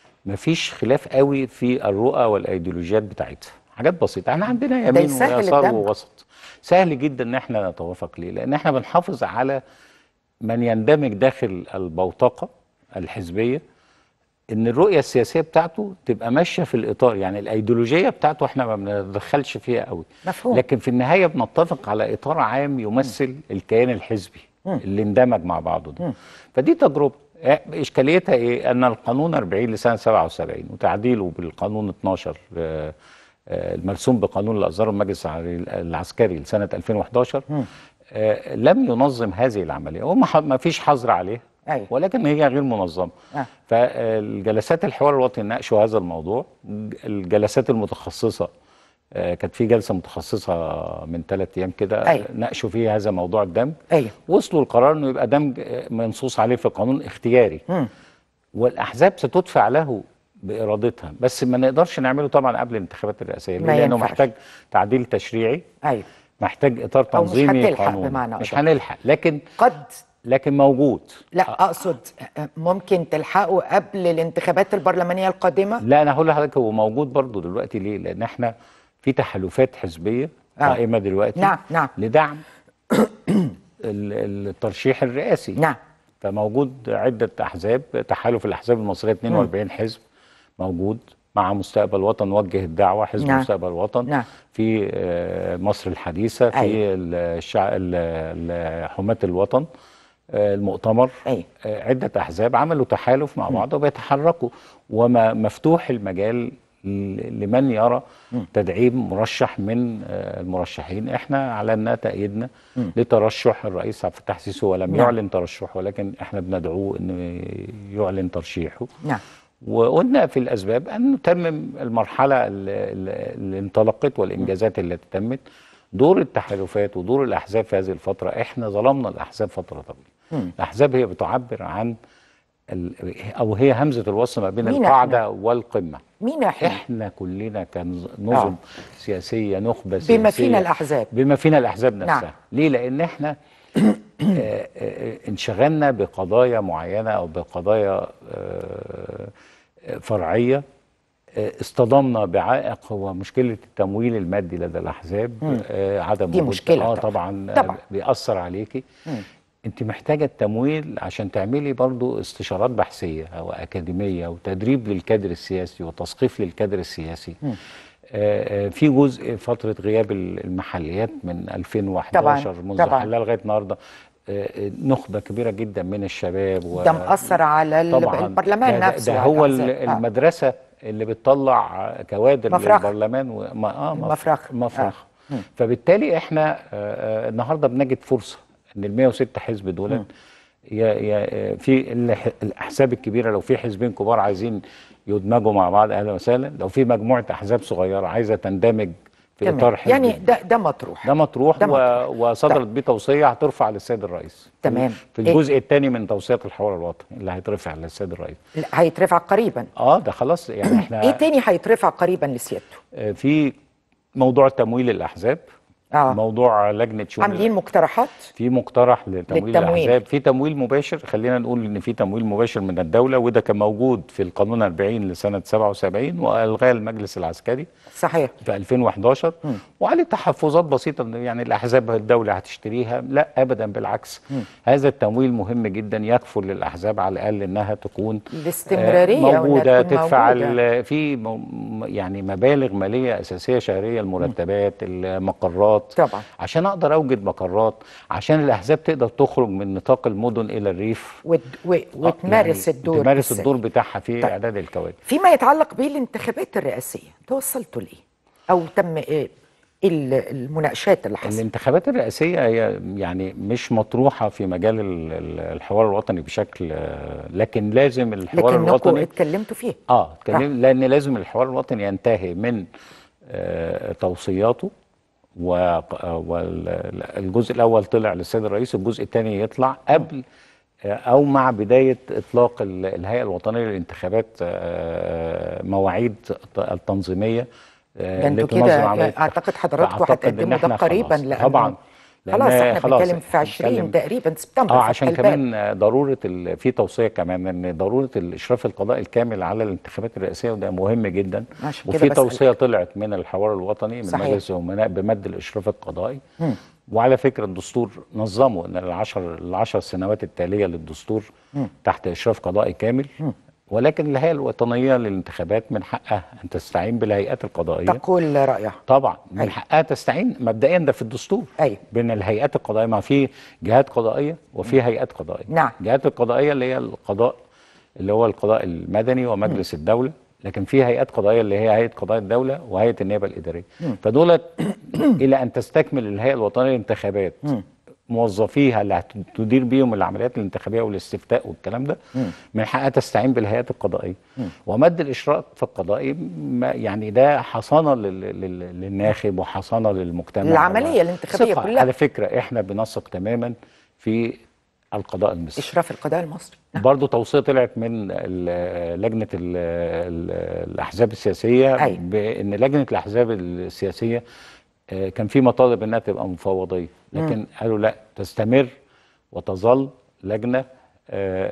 مفيش خلاف قوي في الرؤى والايديولوجيات بتاعتها حاجات بسيطه احنا عندنا يمين يسهل ويسار الدمج. ووسط سهل جدا ان احنا نتوافق ليه لان احنا بنحافظ على من يندمج داخل البوتقه الحزبيه ان الرؤيه السياسيه بتاعته تبقى ماشيه في الاطار يعني الايديولوجيه بتاعته احنا ما بنتدخلش فيها قوي مفهوم. لكن في النهايه بنتفق على اطار عام يمثل الكيان الحزبي اللي اندمج مع بعضه ده فدي تجربه آه، اشكاليتها ايه ان القانون 40 لسنه 77 وتعديله بالقانون 12 آه، آه، المرسوم بقانون الازهر المجلس العسكري لسنه 2011 آه، لم ينظم هذه العمليه وما ح- ما فيش حظر عليه أيوة. ولكن هي غير منظمه آه. فالجلسات الحوار الوطني ناقشوا هذا الموضوع الجلسات المتخصصه آه، كانت في جلسه متخصصه من ثلاث ايام كده أيوة. ناقشوا فيها هذا موضوع الدمج أيوة. وصلوا لقرار انه يبقى دمج آه، منصوص عليه في القانون اختياري والاحزاب ستدفع له بارادتها بس ما نقدرش نعمله طبعا قبل الانتخابات الرئاسيه ليه؟ ما لانه ينفعش. محتاج تعديل تشريعي أيوة محتاج اطار أو مش تنظيمي هتلحق قانوني بمعنى مش أدق. هنلحق لكن قد لكن موجود لا أقصد ممكن تلحقوا قبل الانتخابات البرلمانية القادمة لا انا هقول لحضرتك هو موجود برضه دلوقتي ليه؟ لان احنا في تحالفات حزبيه آه. قائمه دلوقتي نعم، نعم. لدعم ال- الترشيح الرئاسي نعم. فموجود عده احزاب تحالف الاحزاب المصريه 42 حزب موجود مع مستقبل وطن وجه الدعوه حزب نعم. مستقبل وطن نعم. في آه، مصر الحديثه في أيوة. الشع... ال- ال- حماة الوطن آه، المؤتمر أيوة. آه، عدة أحزاب عملوا تحالف مع بعض وبيتحركوا وما مفتوح المجال ل- لمن يرى تدعيم مرشح من آه، المرشحين احنا اعلنا تأييدنا لترشح الرئيس عبد الفتاح السيسي ولم نعم. يعلن ترشحه ولكن احنا بندعوه انه يعلن ترشيحه نعم وقلنا في الاسباب ان نتمم المرحله اللي, اللي انطلقت والانجازات التي تمت دور التحالفات ودور الاحزاب في هذه الفتره احنا ظلمنا الاحزاب فتره طويله الاحزاب هي بتعبر عن ال- او هي همزه الوصل ما بين مين القاعده والقمه مين احنا؟ احنا كلنا كنظم آه. سياسيه نخبه سياسيه بما فينا الأحزاب. بما فينا الاحزاب نعم. نفسها ليه لان احنا آه، آه، انشغلنا بقضايا معينه او بقضايا آه، فرعيه آه، اصطدمنا بعائق هو مشكله التمويل المادي لدى الاحزاب آه، عدم دي وجود- مشكلة اه طبعاً. طبعا, طبعاً. طبعا. بيأثر عليكي انت محتاجه التمويل عشان تعملي برضو استشارات بحثيه او اكاديميه وتدريب للكادر السياسي وتثقيف للكادر السياسي آه، آه، في جزء فتره غياب ال- المحليات من 2011 طبعاً، منذ طبعاً. حلها لغايه النهارده آه، آه، نخبه كبيره جدا من الشباب و... ده مأثر على ال- طبعا البرلمان ده, نفسه ده وعلى هو الأحزاب. ال- آه. المدرسه اللي بتطلع كوادر مفرخ. للبرلمان و... ما... اه مف- مفرخ. مفرخ فبالتالي احنا آه، آه، النهارده بنجد فرصه ان ال 106 حزب دول يا يا في ال- الاحزاب الكبيره لو في حزبين كبار عايزين يدمجوا مع بعض اهلا وسهلا لو في مجموعه احزاب صغيره عايزه تندمج في تمام. اطار حزب يعني ده ده مطروح ده مطروح ده و... مطروح. وصدرت طيب. بيه توصيه هترفع للسيد الرئيس تمام. في إيه؟ الجزء الثاني من توصيه الحوار الوطني اللي هيترفع للسيد الرئيس لا، هيترفع قريبا اه ده خلاص يعني احنا ايه تاني هيترفع قريبا لسيادته آه، في موضوع تمويل الاحزاب اه موضوع لجنه شؤون عاملين مقترحات في مقترح لتمويل للتمويل. الاحزاب في تمويل مباشر خلينا نقول ان في تمويل مباشر من الدوله وده كان موجود في القانون 40 لسنه 77 والغاه المجلس العسكري صحيح في 2011 وعليه تحفظات بسيطه إن يعني الاحزاب الدوله هتشتريها لا ابدا بالعكس هذا التمويل مهم جدا يكفل للاحزاب على الاقل انها تكون الاستمرارية آه، وإنها موجوده تكون تدفع موجودة. ال- في م- يعني مبالغ ماليه اساسيه شهريه المرتبات المقرات طبعا. عشان اقدر اوجد مقرات عشان الاحزاب تقدر تخرج من نطاق المدن الى الريف وت... و... وتمارس يعني الدور تمارس بالسلم. الدور بتاعها في طيب. اعداد الكوادر فيما يتعلق بالانتخابات الرئاسيه توصلتوا ليه او تم إيه ال- المناقشات اللي حصلت الانتخابات الرئاسية هي يعني مش مطروحة في مجال ال- ال- الحوار الوطني بشكل آه، لكن لازم الحوار لكنكم الوطني اتكلمتوا فيه اه اتكلم لان لازم الحوار الوطني ينتهي من آه، توصياته والجزء الاول طلع للسيد الرئيس الجزء الثاني يطلع قبل آه، او مع بدايه اطلاق ال- الهيئه الوطنيه للانتخابات آه، مواعيد التنظيميه آه، ده انتوا اللي تنظم كده عملية اعتقد حضراتكم فأعتقد إن هتقدموا ده إحنا قريبا خلاص. لأن طبعا خلاص لأن احنا خلاص بنتكلم في 20 هنتكلم- تقريبا سبتمبر اه فتح عشان الباب. كمان ضروره ال... في توصيه كمان ان ضروره الاشراف القضائي الكامل على الانتخابات الرئاسيه وده مهم جدا عشان كده وفي بسألك. توصيه طلعت من الحوار الوطني من صحيح. مجلس الامناء بمد الاشراف القضائي وعلى فكره الدستور نظموا ان العشر العشر سنوات التاليه للدستور تحت اشراف قضائي كامل ولكن الهيئه الوطنيه للانتخابات من حقها ان تستعين بالهيئات القضائيه تقول رايها طبعا من أيوة. حقها تستعين مبدئيا ده في الدستور أيوة. بين الهيئات القضائيه ما في جهات قضائيه وفي هيئات قضائيه نعم. الجهات القضائيه اللي هي القضاء اللي هو القضاء المدني ومجلس الدوله لكن في هيئات قضائيه اللي هي هيئه قضاء الدوله وهيئه النيابه الاداريه فدولت الى ان تستكمل الهيئه الوطنيه للانتخابات موظفيها اللي هتدير بيهم العمليات الانتخابيه والاستفتاء والكلام ده من حقها تستعين بالهيئات القضائيه ومد الاشراف القضائي ما- يعني ده حصانه لل- لل- للناخب وحصانه للمجتمع العملية الانتخابية ثقة. كلها. على فكره احنا بنثق تماما في القضاء المصري اشراف القضاء المصري برضه توصيه طلعت من ال- لجنه ال ال الاحزاب السياسيه أيوة. بان لجنه الاحزاب السياسيه آه، كان في مطالب انها تبقى مفوضيه لكن قالوا لا تستمر وتظل لجنه آه،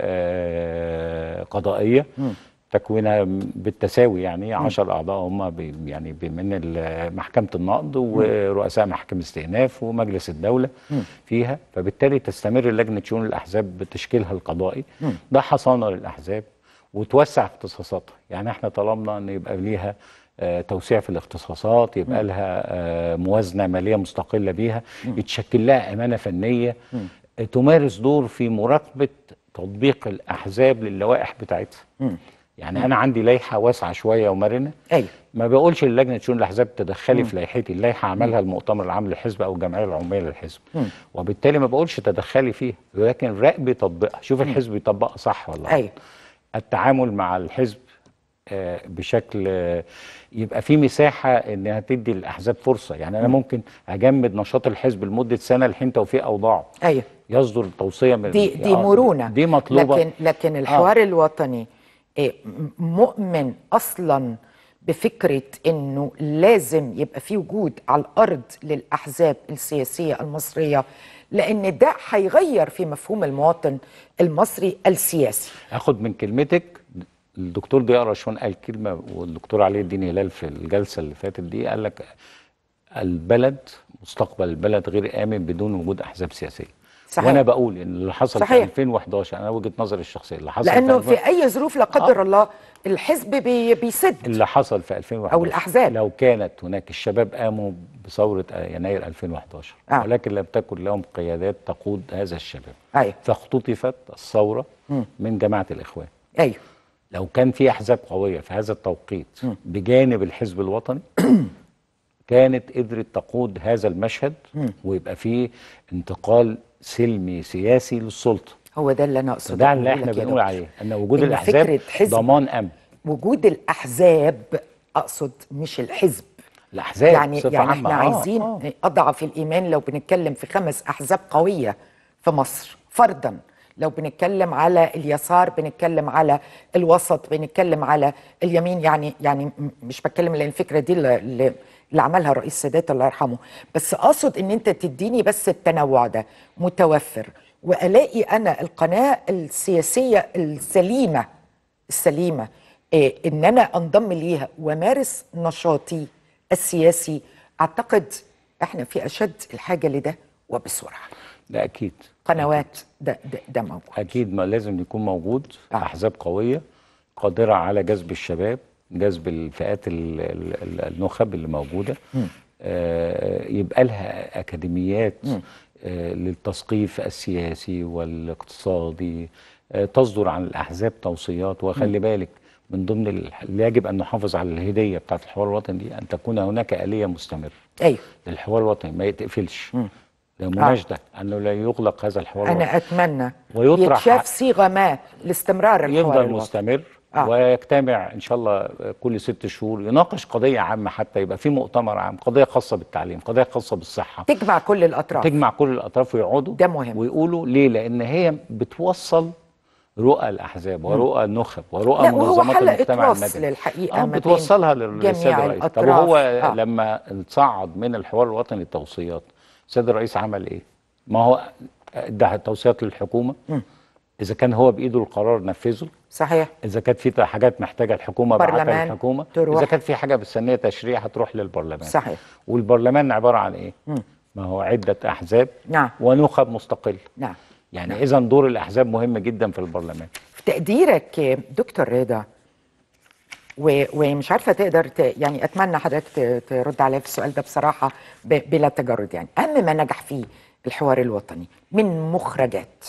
آه، قضائيه تكوينها بالتساوي يعني 10 اعضاء هم بي- يعني بي- من ال- محكمه النقض ورؤساء محكمه الاستئناف ومجلس الدوله فيها فبالتالي تستمر لجنه شؤون الاحزاب بتشكيلها القضائي ده حصانه للاحزاب وتوسع اختصاصاتها يعني احنا طلبنا ان يبقى ليها آه، توسيع في الاختصاصات يبقى لها آه، موازنه ماليه مستقله بيها يتشكل لها امانه فنيه آه، تمارس دور في مراقبه تطبيق الاحزاب للوائح بتاعتها يعني انا عندي لائحه واسعه شويه ومرنه ايوه ما بقولش للجنه شؤون الاحزاب تدخلي في لائحتي اللائحه عملها المؤتمر العام للحزب او الجمعيه العموميه للحزب وبالتالي ما بقولش تدخلي فيها ولكن راقبي تطبيقها شوف الحزب يطبقها صح ولا غلط. ايوه التعامل مع الحزب آه، بشكل آه، يبقى في مساحه انها تدي الاحزاب فرصه يعني انا ممكن اجمد نشاط الحزب لمده سنه لحين توفيق اوضاعه ايوه يصدر توصيه من دي دي آه، مرونه دي مطلوبه لكن لكن الحوار الوطني إيه، م- مؤمن اصلا بفكره انه لازم يبقى في وجود على الارض للاحزاب السياسيه المصريه لان ده هيغير في مفهوم المواطن المصري السياسي اخد من كلمتك الدكتور ضياء رشوان قال كلمه والدكتور علي الدين هلال في الجلسه اللي فاتت دي قال لك البلد مستقبل البلد غير امن بدون وجود احزاب سياسيه صحيح. وانا بقول ان اللي حصل صحيح. في 2011 انا وجهه نظري الشخصيه اللي حصل لانه في في اي ظروف لا قدر الله الحزب بي بيسد اللي حصل في 2011 أو الأحزاب. لو كانت هناك الشباب قاموا بثوره يناير 2011 آه. ولكن لم تكن لهم قيادات تقود هذا الشباب ايوه فاختطفت الثوره من جماعه الاخوان ايوه لو كان في احزاب قويه في هذا التوقيت بجانب الحزب الوطني كانت قدرت تقود هذا المشهد ويبقى فيه انتقال سلمي سياسي للسلطه هو ده اللي انا اقصده ده اللي أقوله احنا لك يا بنقول دكتور. عليه ان وجود إن الاحزاب فكرة حزب ضمان امن وجود الاحزاب اقصد مش الحزب الاحزاب يعني بصفة يعني عامة. احنا آه، عايزين آه. اضعف الايمان لو بنتكلم في خمس احزاب قويه في مصر فرضا لو بنتكلم على اليسار بنتكلم على الوسط بنتكلم على اليمين يعني يعني م- مش بتكلم لان الفكره دي اللي, اللي اللي عملها الرئيس السادات الله يرحمه بس اقصد ان انت تديني بس التنوع ده متوفر والاقي انا القناه السياسيه السليمه السليمه إيه ان انا انضم ليها ومارس نشاطي السياسي اعتقد احنا في اشد الحاجه لده وبسرعه ده اكيد قنوات ده ده, ده موجود اكيد ما لازم يكون موجود آه. احزاب قويه قادره على جذب الشباب جذب الفئات ال- ال- ال- النخب اللي موجوده آه يبقى لها اكاديميات آه للتثقيف السياسي والاقتصادي آه تصدر عن الاحزاب توصيات وخلي بالك من ضمن ال- اللي يجب ان نحافظ على الهديه بتاعت الحوار الوطني دي ان تكون هناك اليه مستمره ايوه للحوار الوطني ما يتقفلش ده مناشده انه لا يغلق هذا الحوار الوطني انا اتمنى ويطرح يتشاف صيغه ما لاستمرار الحوار يفضل الوطني. مستمر آه. ويجتمع ان شاء الله كل ست شهور يناقش قضيه عامه حتى يبقى في مؤتمر عام قضيه خاصه بالتعليم قضيه خاصه بالصحه تجمع كل الاطراف تجمع كل الاطراف ويقعدوا ده مهم. ويقولوا ليه لان هي بتوصل رؤى الاحزاب ورؤى النخب ورؤى لا، وهو منظمات حلقة المجتمع وصل المدني الحقيقة آه ما بين بتوصلها للسيد جميع الرئيس طب الأطراف. وهو آه. لما تصعد من الحوار الوطني التوصيات السيد الرئيس عمل ايه ما هو ادى توصيات للحكومه اذا كان هو بايده القرار نفذه صحيح اذا كانت في حاجات محتاجه الحكومه بعتها برلمان للحكومه تروح. اذا كانت في حاجه مستنيه تشريع هتروح للبرلمان صحيح. والبرلمان عباره عن ايه ما هو عده احزاب نعم. ونخب مستقله نعم يعني اذا دور الاحزاب مهم جدا في البرلمان في تقديرك دكتور رضا و- ومش عارفه تقدر ت... يعني اتمنى حضرتك ت- ترد عليا في السؤال ده بصراحه ب... بلا تجرد يعني اهم ما نجح فيه الحوار الوطني من مخرجات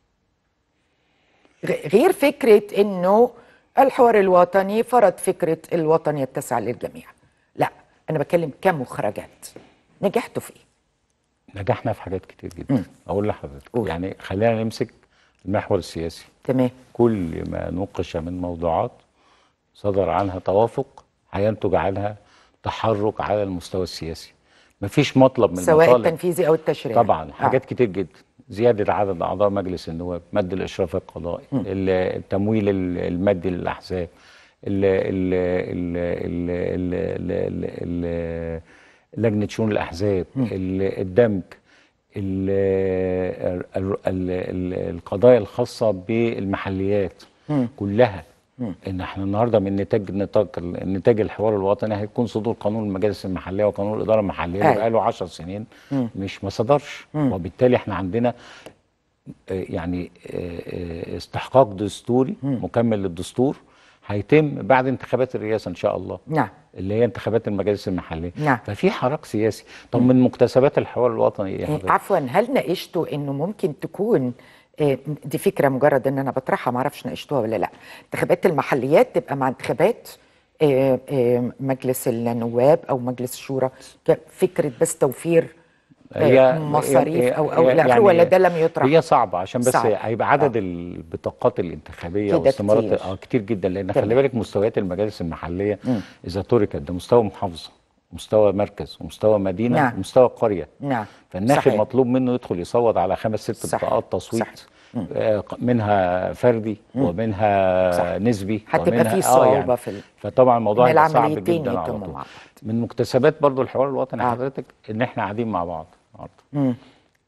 غ- غير فكره انه الحوار الوطني فرض فكره الوطن يتسع للجميع لا انا بتكلم كمخرجات نجحتوا في ايه نجحنا في حاجات كتير جدا اقول لحضرتك قول. يعني خلينا نمسك المحور السياسي تمام كل ما نوقش من موضوعات صدر عنها توافق هينتج عنها تحرك على المستوى السياسي مفيش مطلب من سواء المطالب التنفيذي او التشريعي طبعا حاجات كتير جدا زيادة عدد أعضاء مجلس النواب مد الإشراف القضائي ال- التمويل ال- المادي للأحزاب ال- ال- ال- ال- ال- ال- ال- لجنة شؤون الأحزاب ال- الدمج ال- ال- ال- ال- القضايا الخاصة بالمحليات كلها ان احنا النهارده من نتاج نطاق نتاج الحوار الوطني هيكون صدور قانون المجالس المحليه وقانون الاداره المحليه اللي أيوة. بقاله 10 سنين مش ما صدرش وبالتالي احنا عندنا آه، يعني آه، آه، استحقاق دستوري مكمل للدستور هيتم بعد انتخابات الرئاسه ان شاء الله نعم اللي هي انتخابات المجالس المحليه نعم. ففي حراك سياسي طب من مكتسبات الحوار الوطني ايه يا إيه، حضرتك؟ عفوا هل ناقشتوا انه ممكن تكون إيه، دي فكره مجرد ان انا بطرحها ما اعرفش ناقشتوها ولا لا انتخابات المحليات تبقى مع انتخابات إيه، إيه، مجلس النواب او مجلس الشورى فكره بس توفير إيه، مصاريف او او هي- لا يعني ولا ده لم يطرح هي صعبه عشان بس صعب. هيبقى عدد آه. البطاقات الانتخابيه كده واستمارات كتير. اه كتير جدا لان تمام. خلي بالك مستويات المجالس المحليه اذا تركت ده مستوى محافظه مستوى مركز ومستوى مدينه نعم. ومستوى قريه نعم فالناخب صحيح. مطلوب منه يدخل يصوت على خمس ست صح. بطاقات تصويت صح. آه، ق- منها فردي ومنها صح. نسبي هتبقى ومنها في صعوبة في ال- فطبعا الموضوع إن هيبقى صعب العمليتين جدا على يتموا طول مع بعض. من مكتسبات برضو الحوار الوطني آه. حضرتك ان احنا قاعدين مع بعض النهارده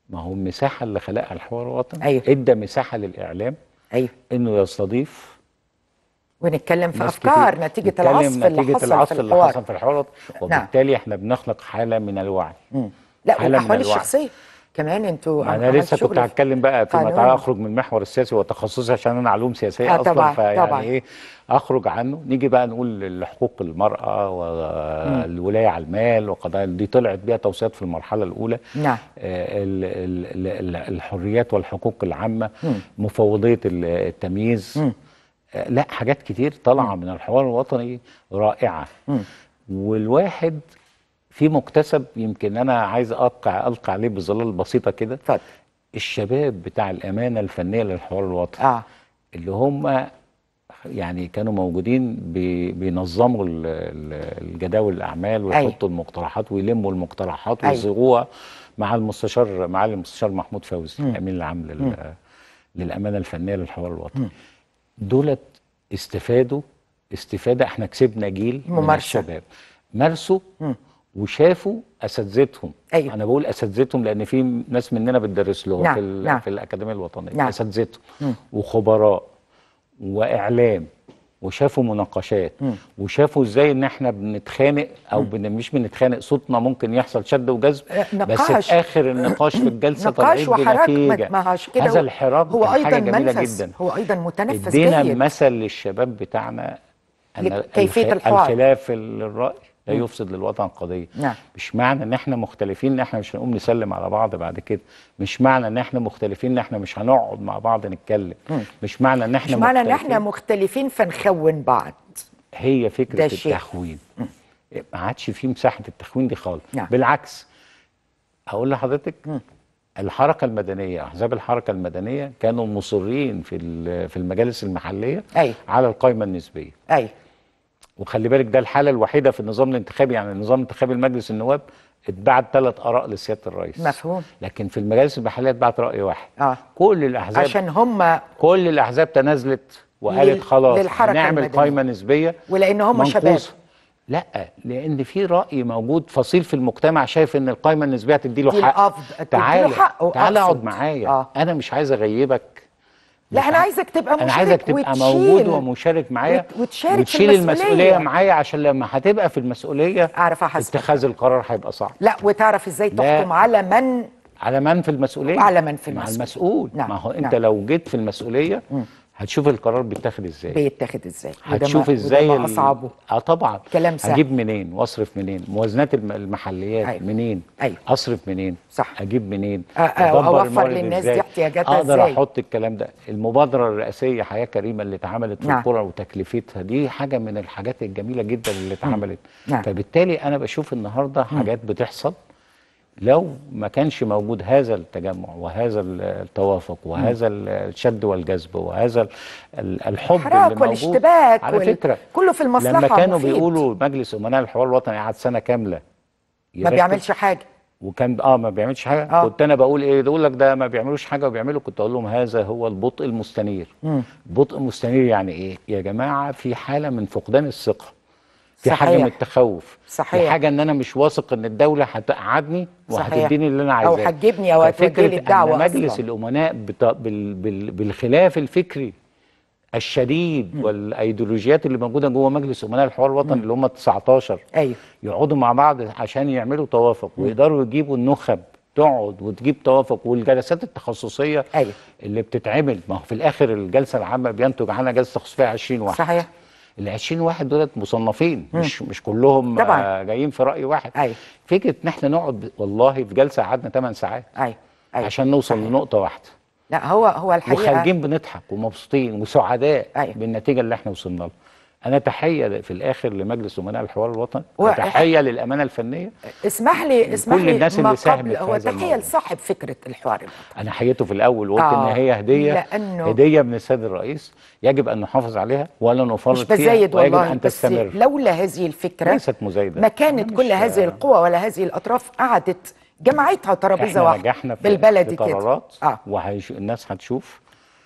ما هو المساحه اللي خلقها الحوار الوطني أيوة. ادى مساحه للاعلام ايوه انه يستضيف ونتكلم في ناس افكار كتير. نتيجه نتكلم العصف اللي نتيجة حصل العصف في اللي الحوار حصل في الحوار الوطني. وبالتالي احنا بنخلق حاله من الوعي لا حالة من والاحوال الوعي. الشخصيه كمان انتوا ما انا عملتوا لسه شغل كنت هتكلم بقى فيما قانون. تعالى اخرج من المحور السياسي وتخصصي عشان انا علوم سياسيه آه اصلا طبعاً، فيعني طبعاً. ايه اخرج عنه نيجي بقى نقول لحقوق المراه والولايه على المال وقضايا دي طلعت بيها توصيات في المرحله الاولى نعم. آه، ال- ال- ال- ال- الحريات والحقوق العامه مفوضيه ال- التمييز آه، لا حاجات كتير طالعه من الحوار الوطني رائعه والواحد في مكتسب يمكن انا عايز القى القى عليه بظلال بسيطه كده اتفضل الشباب بتاع الامانه الفنيه للحوار الوطني اه اللي هم يعني كانوا موجودين بي- بينظموا ال- ال- الجداول الاعمال ويحطوا المقترحات ويلموا المقترحات أيوة. ويصيغوها مع المستشار معالي المستشار محمود فوزي الامين العام لل- للامانه الفنيه للحوار الوطني دولت استفادوا استفاده احنا كسبنا جيل من ممارسة. الشباب مارسوا وشافوا اساتذتهم أيوة. انا بقول اساتذتهم لان في ناس مننا بتدرس لهم نعم، في, ال- نعم. في الاكاديميه الوطنيه نعم. اساتذتهم وخبراء واعلام وشافوا مناقشات وشافوا ازاي ان احنا بنتخانق او بن مش بنتخانق صوتنا ممكن يحصل شد وجذب آه، بس نقاش. في اخر النقاش في الجلسه نقاش طالعين وحراك بنتيجه ما عشان كده هذا هو- الحراك هو كان ايضا حاجه جميله منفس جدا هو ايضا متنفس ادينا جيد مثل للشباب بتاعنا ان كيفية الخ- الحوار. الخلاف الراي لا يفسد للوطن قضيه نعم. مش معنى ان احنا مختلفين ان احنا مش هنقوم نسلم على بعض بعد كده مش معنى ان احنا مختلفين ان احنا مش هنقعد مع بعض نتكلم مش معنى ان مش احنا معنى ان مختلفين احنا مختلفين فنخون بعض هي ده فكره شيء. التخوين ما عادش في مساحه التخوين دي خالص نعم. بالعكس هقول لحضرتك الحركه المدنيه احزاب الحركه المدنيه كانوا مصرين في ال- في المجالس المحليه أيوة. على القائمه النسبيه ايوه وخلي بالك ده الحاله الوحيده في النظام الانتخابي يعني النظام الانتخابي لمجلس النواب اتبعت ثلاث اراء لسياده الرئيس مفهوم. لكن في المجالس المحليه اتبعت راي واحد آه. كل الاحزاب عشان هم كل الاحزاب تنازلت وقالت لل- خلاص للحركة هنعمل المدنية. قائمه نسبيه ولأن هم منقوصة. شباب. لا لان في راي موجود فصيل في المجتمع شايف ان القائمه النسبيه تدي له دي حق الأفضل. تدي له تعالى حقه، تعالى أقصد. اقعد معايا آه. انا مش عايز اغيبك لا انا عايزك تبقى مشارك انا عايزك تبقى وتشيل. موجود ومشارك معايا وت- وتشارك في وتشيل المسؤولية. المسؤوليه معايا عشان لما هتبقى في المسؤوليه أعرف أحاسبك. اتخاذ القرار هيبقى صعب لا وتعرف ازاي لا. تحكم على من على من في المسؤوليه وعلى من في مع المسؤول. المسؤول نعم، ما هو انت نعم. لو جيت في المسؤوليه هتشوف القرار بيتاخد ازاي بيتاخد ازاي وده هتشوف ما- ازاي وده ما ال- اصعبه اه طبعا كلام سهل. اجيب منين واصرف منين موازنات الم- المحليات أيوة. منين أيوة. اصرف منين صح. اجيب منين آه، آه، أدبر وأوفر الموارد للناس إزاي؟ دي احتياجاتها اقدر إزاي؟ احط الكلام ده المبادره الرئاسيه حياه كريمه اللي اتعملت في نعم. القرى وتكلفتها دي حاجه من الحاجات الجميله جدا اللي اتعملت نعم. فبالتالي انا بشوف النهارده حاجات بتحصل لو ما كانش موجود هذا التجمع وهذا التوافق وهذا الشد والجذب وهذا ال- الحب الحراك اللي موجود والاشتباك على وال- فكره كله في المصلحة لما كانوا مفيد. بيقولوا مجلس امناء الحوار الوطني قعد سنه كامله ما يرتب بيعملش حاجه وكان اه ما بيعملش حاجه آه. كنت انا بقول ايه يقول لك ده ما بيعملوش حاجه وبيعملوا كنت اقول لهم هذا هو البطء المستنير بطء مستنير يعني ايه يا جماعه في حاله من فقدان الثقه في حاجه صحيح. من التخوف صحيح. في حاجه ان انا مش واثق ان الدوله هتقعدني صحيح. وهتديني اللي انا أو عايزاه هتجيبني أو هتوجه ففكرة لي الدعوة ان مجلس أصلاً. الامناء بت... بال... بال... بالخلاف الفكري الشديد والايديولوجيات اللي موجوده جوه مجلس امناء الحوار الوطني اللي هم 19 ايوه يقعدوا مع بعض عشان يعملوا توافق ويقدروا يجيبوا النخب تقعد وتجيب توافق والجلسات التخصصيه أيوة. اللي بتتعمل ما هو في الاخر الجلسه العامه بينتج عنها جلسه تخصص فيها 20 واحد صحيح ال 20 واحد دولت مصنفين مش مش كلهم طبعاً. آه جايين في راي واحد أيوة. فكره ان احنا نقعد ب- والله في جلسه قعدنا 8 ساعات ايوه ايوه عشان نوصل صحيح. لنقطه واحده لا هو هو الحقيقه وخارجين بنضحك ومبسوطين وسعداء أيوة. بالنتيجه اللي احنا وصلنا لها انا تحيه في الاخر لمجلس امناء الحوار الوطني و- وتحيه للامانه الفنيه اسمح لي اسمح كل لي الناس ما اللي ساهمت قبل في هو هذا تحيه الموضوع. لصاحب فكره الحوار الوطني انا حييته في الاول وقلت آه، ان هي هديه لأنه- هديه من السيد الرئيس يجب ان نحافظ عليها ولا نفرط مش فيها بزايد ويجب والله ان بس تستمر لولا هذه الفكره ليست مزايده ما كانت أنا كل مش- هذه القوى ولا هذه الاطراف قعدت جمعتها ترابيزه احنا واحده نجحنا في بالبلدي في كده قرارات اه وهيش الناس هتشوف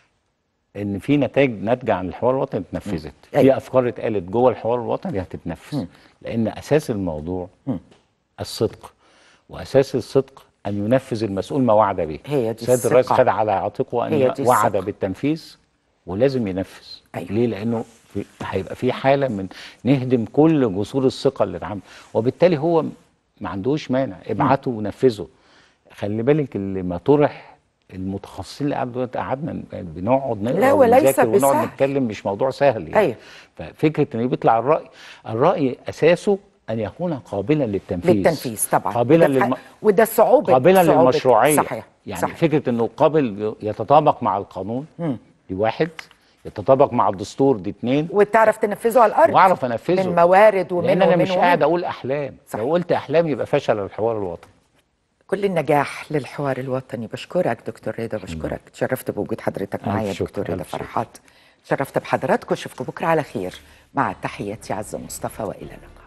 ان في نتائج ناتجه عن الحوار الوطني اتنفذت أيوة. في افكار اتقالت جوه الحوار الوطني هتتنفذ لان اساس الموضوع الصدق واساس الصدق ان ينفذ المسؤول ما وعد به هي دي السيد الرئيس الثقة. خد على عاتقه هي ان دي وعد الثقة. بالتنفيذ ولازم ينفذ أيوة. ليه لانه في هيبقى في حاله من نهدم كل جسور الثقه اللي اتعمل وبالتالي هو ما عندوش مانع ابعته ونفذه خلي بالك اللي ما طرح المتخصصين اللي قعدوا دلوقتي قعدنا ن- بنقعد نقرا لا، وليس ونذاكر ونقعد بسهل. نتكلم مش موضوع سهل يعني أيوة. ففكره ان بيطلع الراي الراي اساسه ان يكون قابلا للتنفيذ للتنفيذ طبعا قابلا وده, للم... وده صعوبه قابلا صعوبة- للمشروعيه صحيح يعني صحيح. فكره انه قابل يتطابق مع القانون دي واحد يتطابق مع الدستور دي اتنين وتعرف تنفذه على الارض واعرف انفذه من موارد ومن لان انا ومن مش ومن. قاعد اقول احلام صح. لو قلت احلام يبقى فشل الحوار الوطني كل النجاح للحوار الوطني بشكرك دكتور رضا بشكرك تشرفت بوجود حضرتك ألف معايا شكر، دكتور رضا ألف شكر. فرحات تشرفت بحضراتكم اشوفكم بكره على خير مع تحياتي عزه مصطفى والى اللقاء